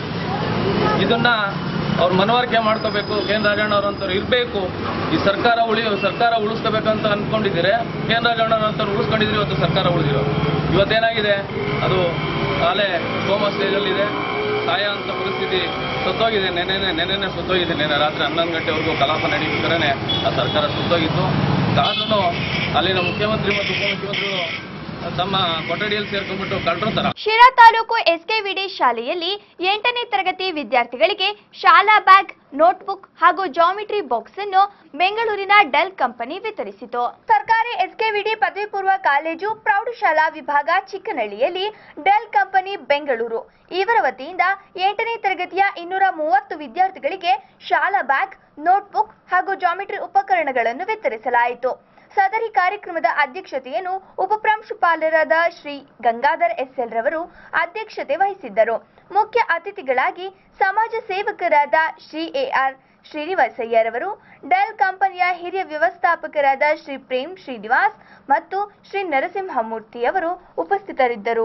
ಇದನ್ನ ಅವ್ರು ಮನವರಿಕೆ ಮಾಡ್ಕೋಬೇಕು ಕೆ ಎನ್ ರಾಜಣ್ಣ ಅವ್ರಂಥವ್ರು ಇರಬೇಕು ಈ ಸರ್ಕಾರ ಉಳಿ ಸರ್ಕಾರ ಉಳಿಸ್ಕೋಬೇಕಂತ ಅನ್ಕೊಂಡಿದ್ದೀರಿ ಕೆ ಎನ್ ರಾಜಣ್ಣ ಅವ್ರಂಥವ್ರು ಉಳಿಸ್ಕೊಂಡಿದ್ರೆ ಇವತ್ತು ಸರ್ಕಾರ ಉಳಿದಿರೋ ಇವತ್ತೇನಾಗಿದೆ ಅದು ನಾಳೆ ಕೋಮಾ ಸ್ಟೇಜಲ್ಲಿದೆ ಸಾಯ ಅಂತ ಪರಿಸ್ಥಿತಿ ಸತ್ತೋಗಿದೆ ನೆನೆನೆ ನೆನೆನೆ ಸತ್ತೋಗಿದೆ ನೆನೆ ರಾತ್ರಿ ಹನ್ನೊಂದು ಗಂಟೆವರೆಗೂ ಕಲಾಪ ನಡೀಬೇಕಾದ್ರೆ ಆ ಸರ್ಕಾರ ಸುತ್ತೋಗಿತ್ತು ಕಾನೂನು ಅಲ್ಲಿನ ಮುಖ್ಯಮಂತ್ರಿ ಮತ್ತು ಉಪಮುಖ್ಯಮಂತ್ರಿಗಳು ತಮ್ಮ ಕೊಠಡಿಯಲ್ಲಿ ಸೇರ್ಕೊಂಡ್ಬಿಟ್ಟು ಕಳ್ಳರ ತರ ಶಿರಾ ತಾಲೂಕು ಎಸ್ಕೆವಿಡಿ ಶಾಲೆಯಲ್ಲಿ ಎಂಟನೇ ತರಗತಿ ವಿದ್ಯಾರ್ಥಿಗಳಿಗೆ ಶಾಲಾ ಬ್ಯಾಗ್ ನೋಟ್ಬುಕ್ ಹಾಗೂ ಜಾಮಿಟ್ರಿ ಬಾಕ್ಸ್ ಅನ್ನು ಬೆಂಗಳೂರಿನ ಡೆಲ್ ಕಂಪನಿ ವಿತರಿಸಿತು ಸರ್ಕಾರಿ ಎಸ್ಕೆವಿಡಿ ಪದವಿ ಪೂರ್ವ ಕಾಲೇಜು ಪ್ರೌಢಶಾಲಾ ವಿಭಾಗ ಚಿಕ್ಕನಹಳ್ಳಿಯಲ್ಲಿ ಡೆಲ್ ಕಂಪನಿ ಬೆಂಗಳೂರು ಇವರ ವತಿಯಿಂದ ಎಂಟನೇ ತರಗತಿಯ ಇನ್ನೂರ ಮೂವತ್ತು ವಿದ್ಯಾರ್ಥಿಗಳಿಗೆ ಶಾಲಾ ಬ್ಯಾಗ್ ನೋಟ್ಬುಕ್ ಹಾಗೂ ಜಾಮಿಟ್ರಿ ಉಪಕರಣಗಳನ್ನು ವಿತರಿಸಲಾಯಿತು ಸದರಿ ಕಾರ್ಯಕ್ರಮದ ಅಧ್ಯಕ್ಷತೆಯನ್ನು ಉಪಪ್ರಾಂಶುಪಾಲರಾದ ಶ್ರೀ ಗಂಗಾಧರ್ ಎಸ್ಎಲ್ ರವರು ಅಧ್ಯಕ್ಷತೆ ವಹಿಸಿದ್ದರು ಮುಖ್ಯ ಅತಿಥಿಗಳಾಗಿ ಸಮಾಜ ಸೇವಕರಾದ ಶ್ರೀ ಎಆರ್ ಶ್ರೀನಿವಾಸಯ್ಯರವರು ಡೆಲ್ ಕಂಪನಿಯ ಹಿರಿಯ ವ್ಯವಸ್ಥಾಪಕರಾದ ಶ್ರೀ ಪ್ರೇಮ್ ಶ್ರೀನಿವಾಸ್ ಮತ್ತು ಶ್ರೀ ನರಸಿಂಹಮೂರ್ತಿಯವರು ಉಪಸ್ಥಿತರಿದ್ದರು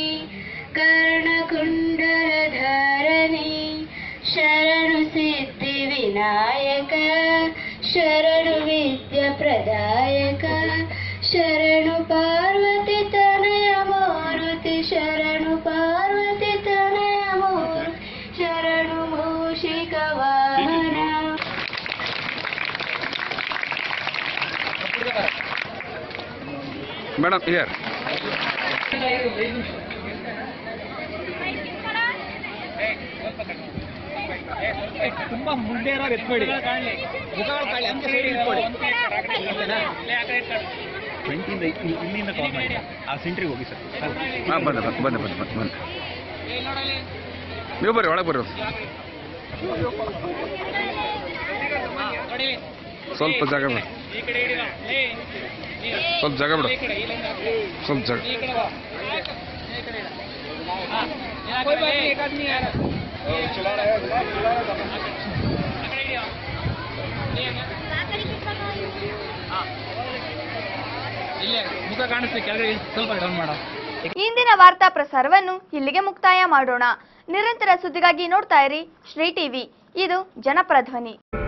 ಕರ್ಣಕುಂಡಲಧಾರಣಿ ಶರಣು ಸಿದ್ಧಿ ವಿನಾಯಕ ಶರಣು ವಿದ್ಯ ಪ್ರದಾಯಕ ಶರಣು ಪಾರ್ವತಿ ತನಯ ಮಾರುತಿ ಶರಣು ಪಾರ್ವತಿ ತನಯ ಮೂರ್ತಿ ಶರಣು ಮೂಷಿಕ ವಾಹನ ಮೇಡಮ್ ಹಿಯರ್ ತುಂಬಾ ಮುಂದೆ ಇರೋರು ಎತ್ಬೇಡಿ ಮುಖಗಳು ಕಾಣಲಿ ಅಂತ ಸೈಡ್ ಇಟ್ಕೊಳ್ಳಿ ಟ್ವೆಂಟಿಯಿಂದ ಇಲ್ಲಿಂದ ಕಾಲ್ ಮಾಡಿ ಆ ಸೆಂಟ್ರಿಗೆ ಹೋಗಿ ಸರ್ ಹಾಂ ಬನ್ನಿ ಬನ್ನಿ ಬನ್ನಿ ಬನ್ನಿ ಬನ್ನಿ ಬನ್ನಿ ನೀವು ಬರ್ರಿ ಒಳಗೆ ಬರ್ರಿ ಸ್ವಲ್ಪ ಜಾಗ ಬಿಡು ಸ್ವಲ್ಪ ಜಾಗ ಬಿಡು ಸ್ವಲ್ಪ ಜಾಗ ಮುಖ ಕಾಣಿಸ್ತೆ ಕೆಳಗಡೆ ಸ್ವಲ್ಪ ಡೌನ್ ಮಾಡ ಇಂದಿನ ವಾರ್ತಾ ಪ್ರಸಾರವನ್ನು ಇಲ್ಲಿಗೆ ಮುಕ್ತಾಯ ಮಾಡೋಣ ನಿರಂತರ ಸುದ್ದಿಗಾಗಿ ನೋಡ್ತಾ ಇರಿ ಶ್ರೀ ಟಿವಿ ಇದು ಜನಪ್ರಧ್ವನಿ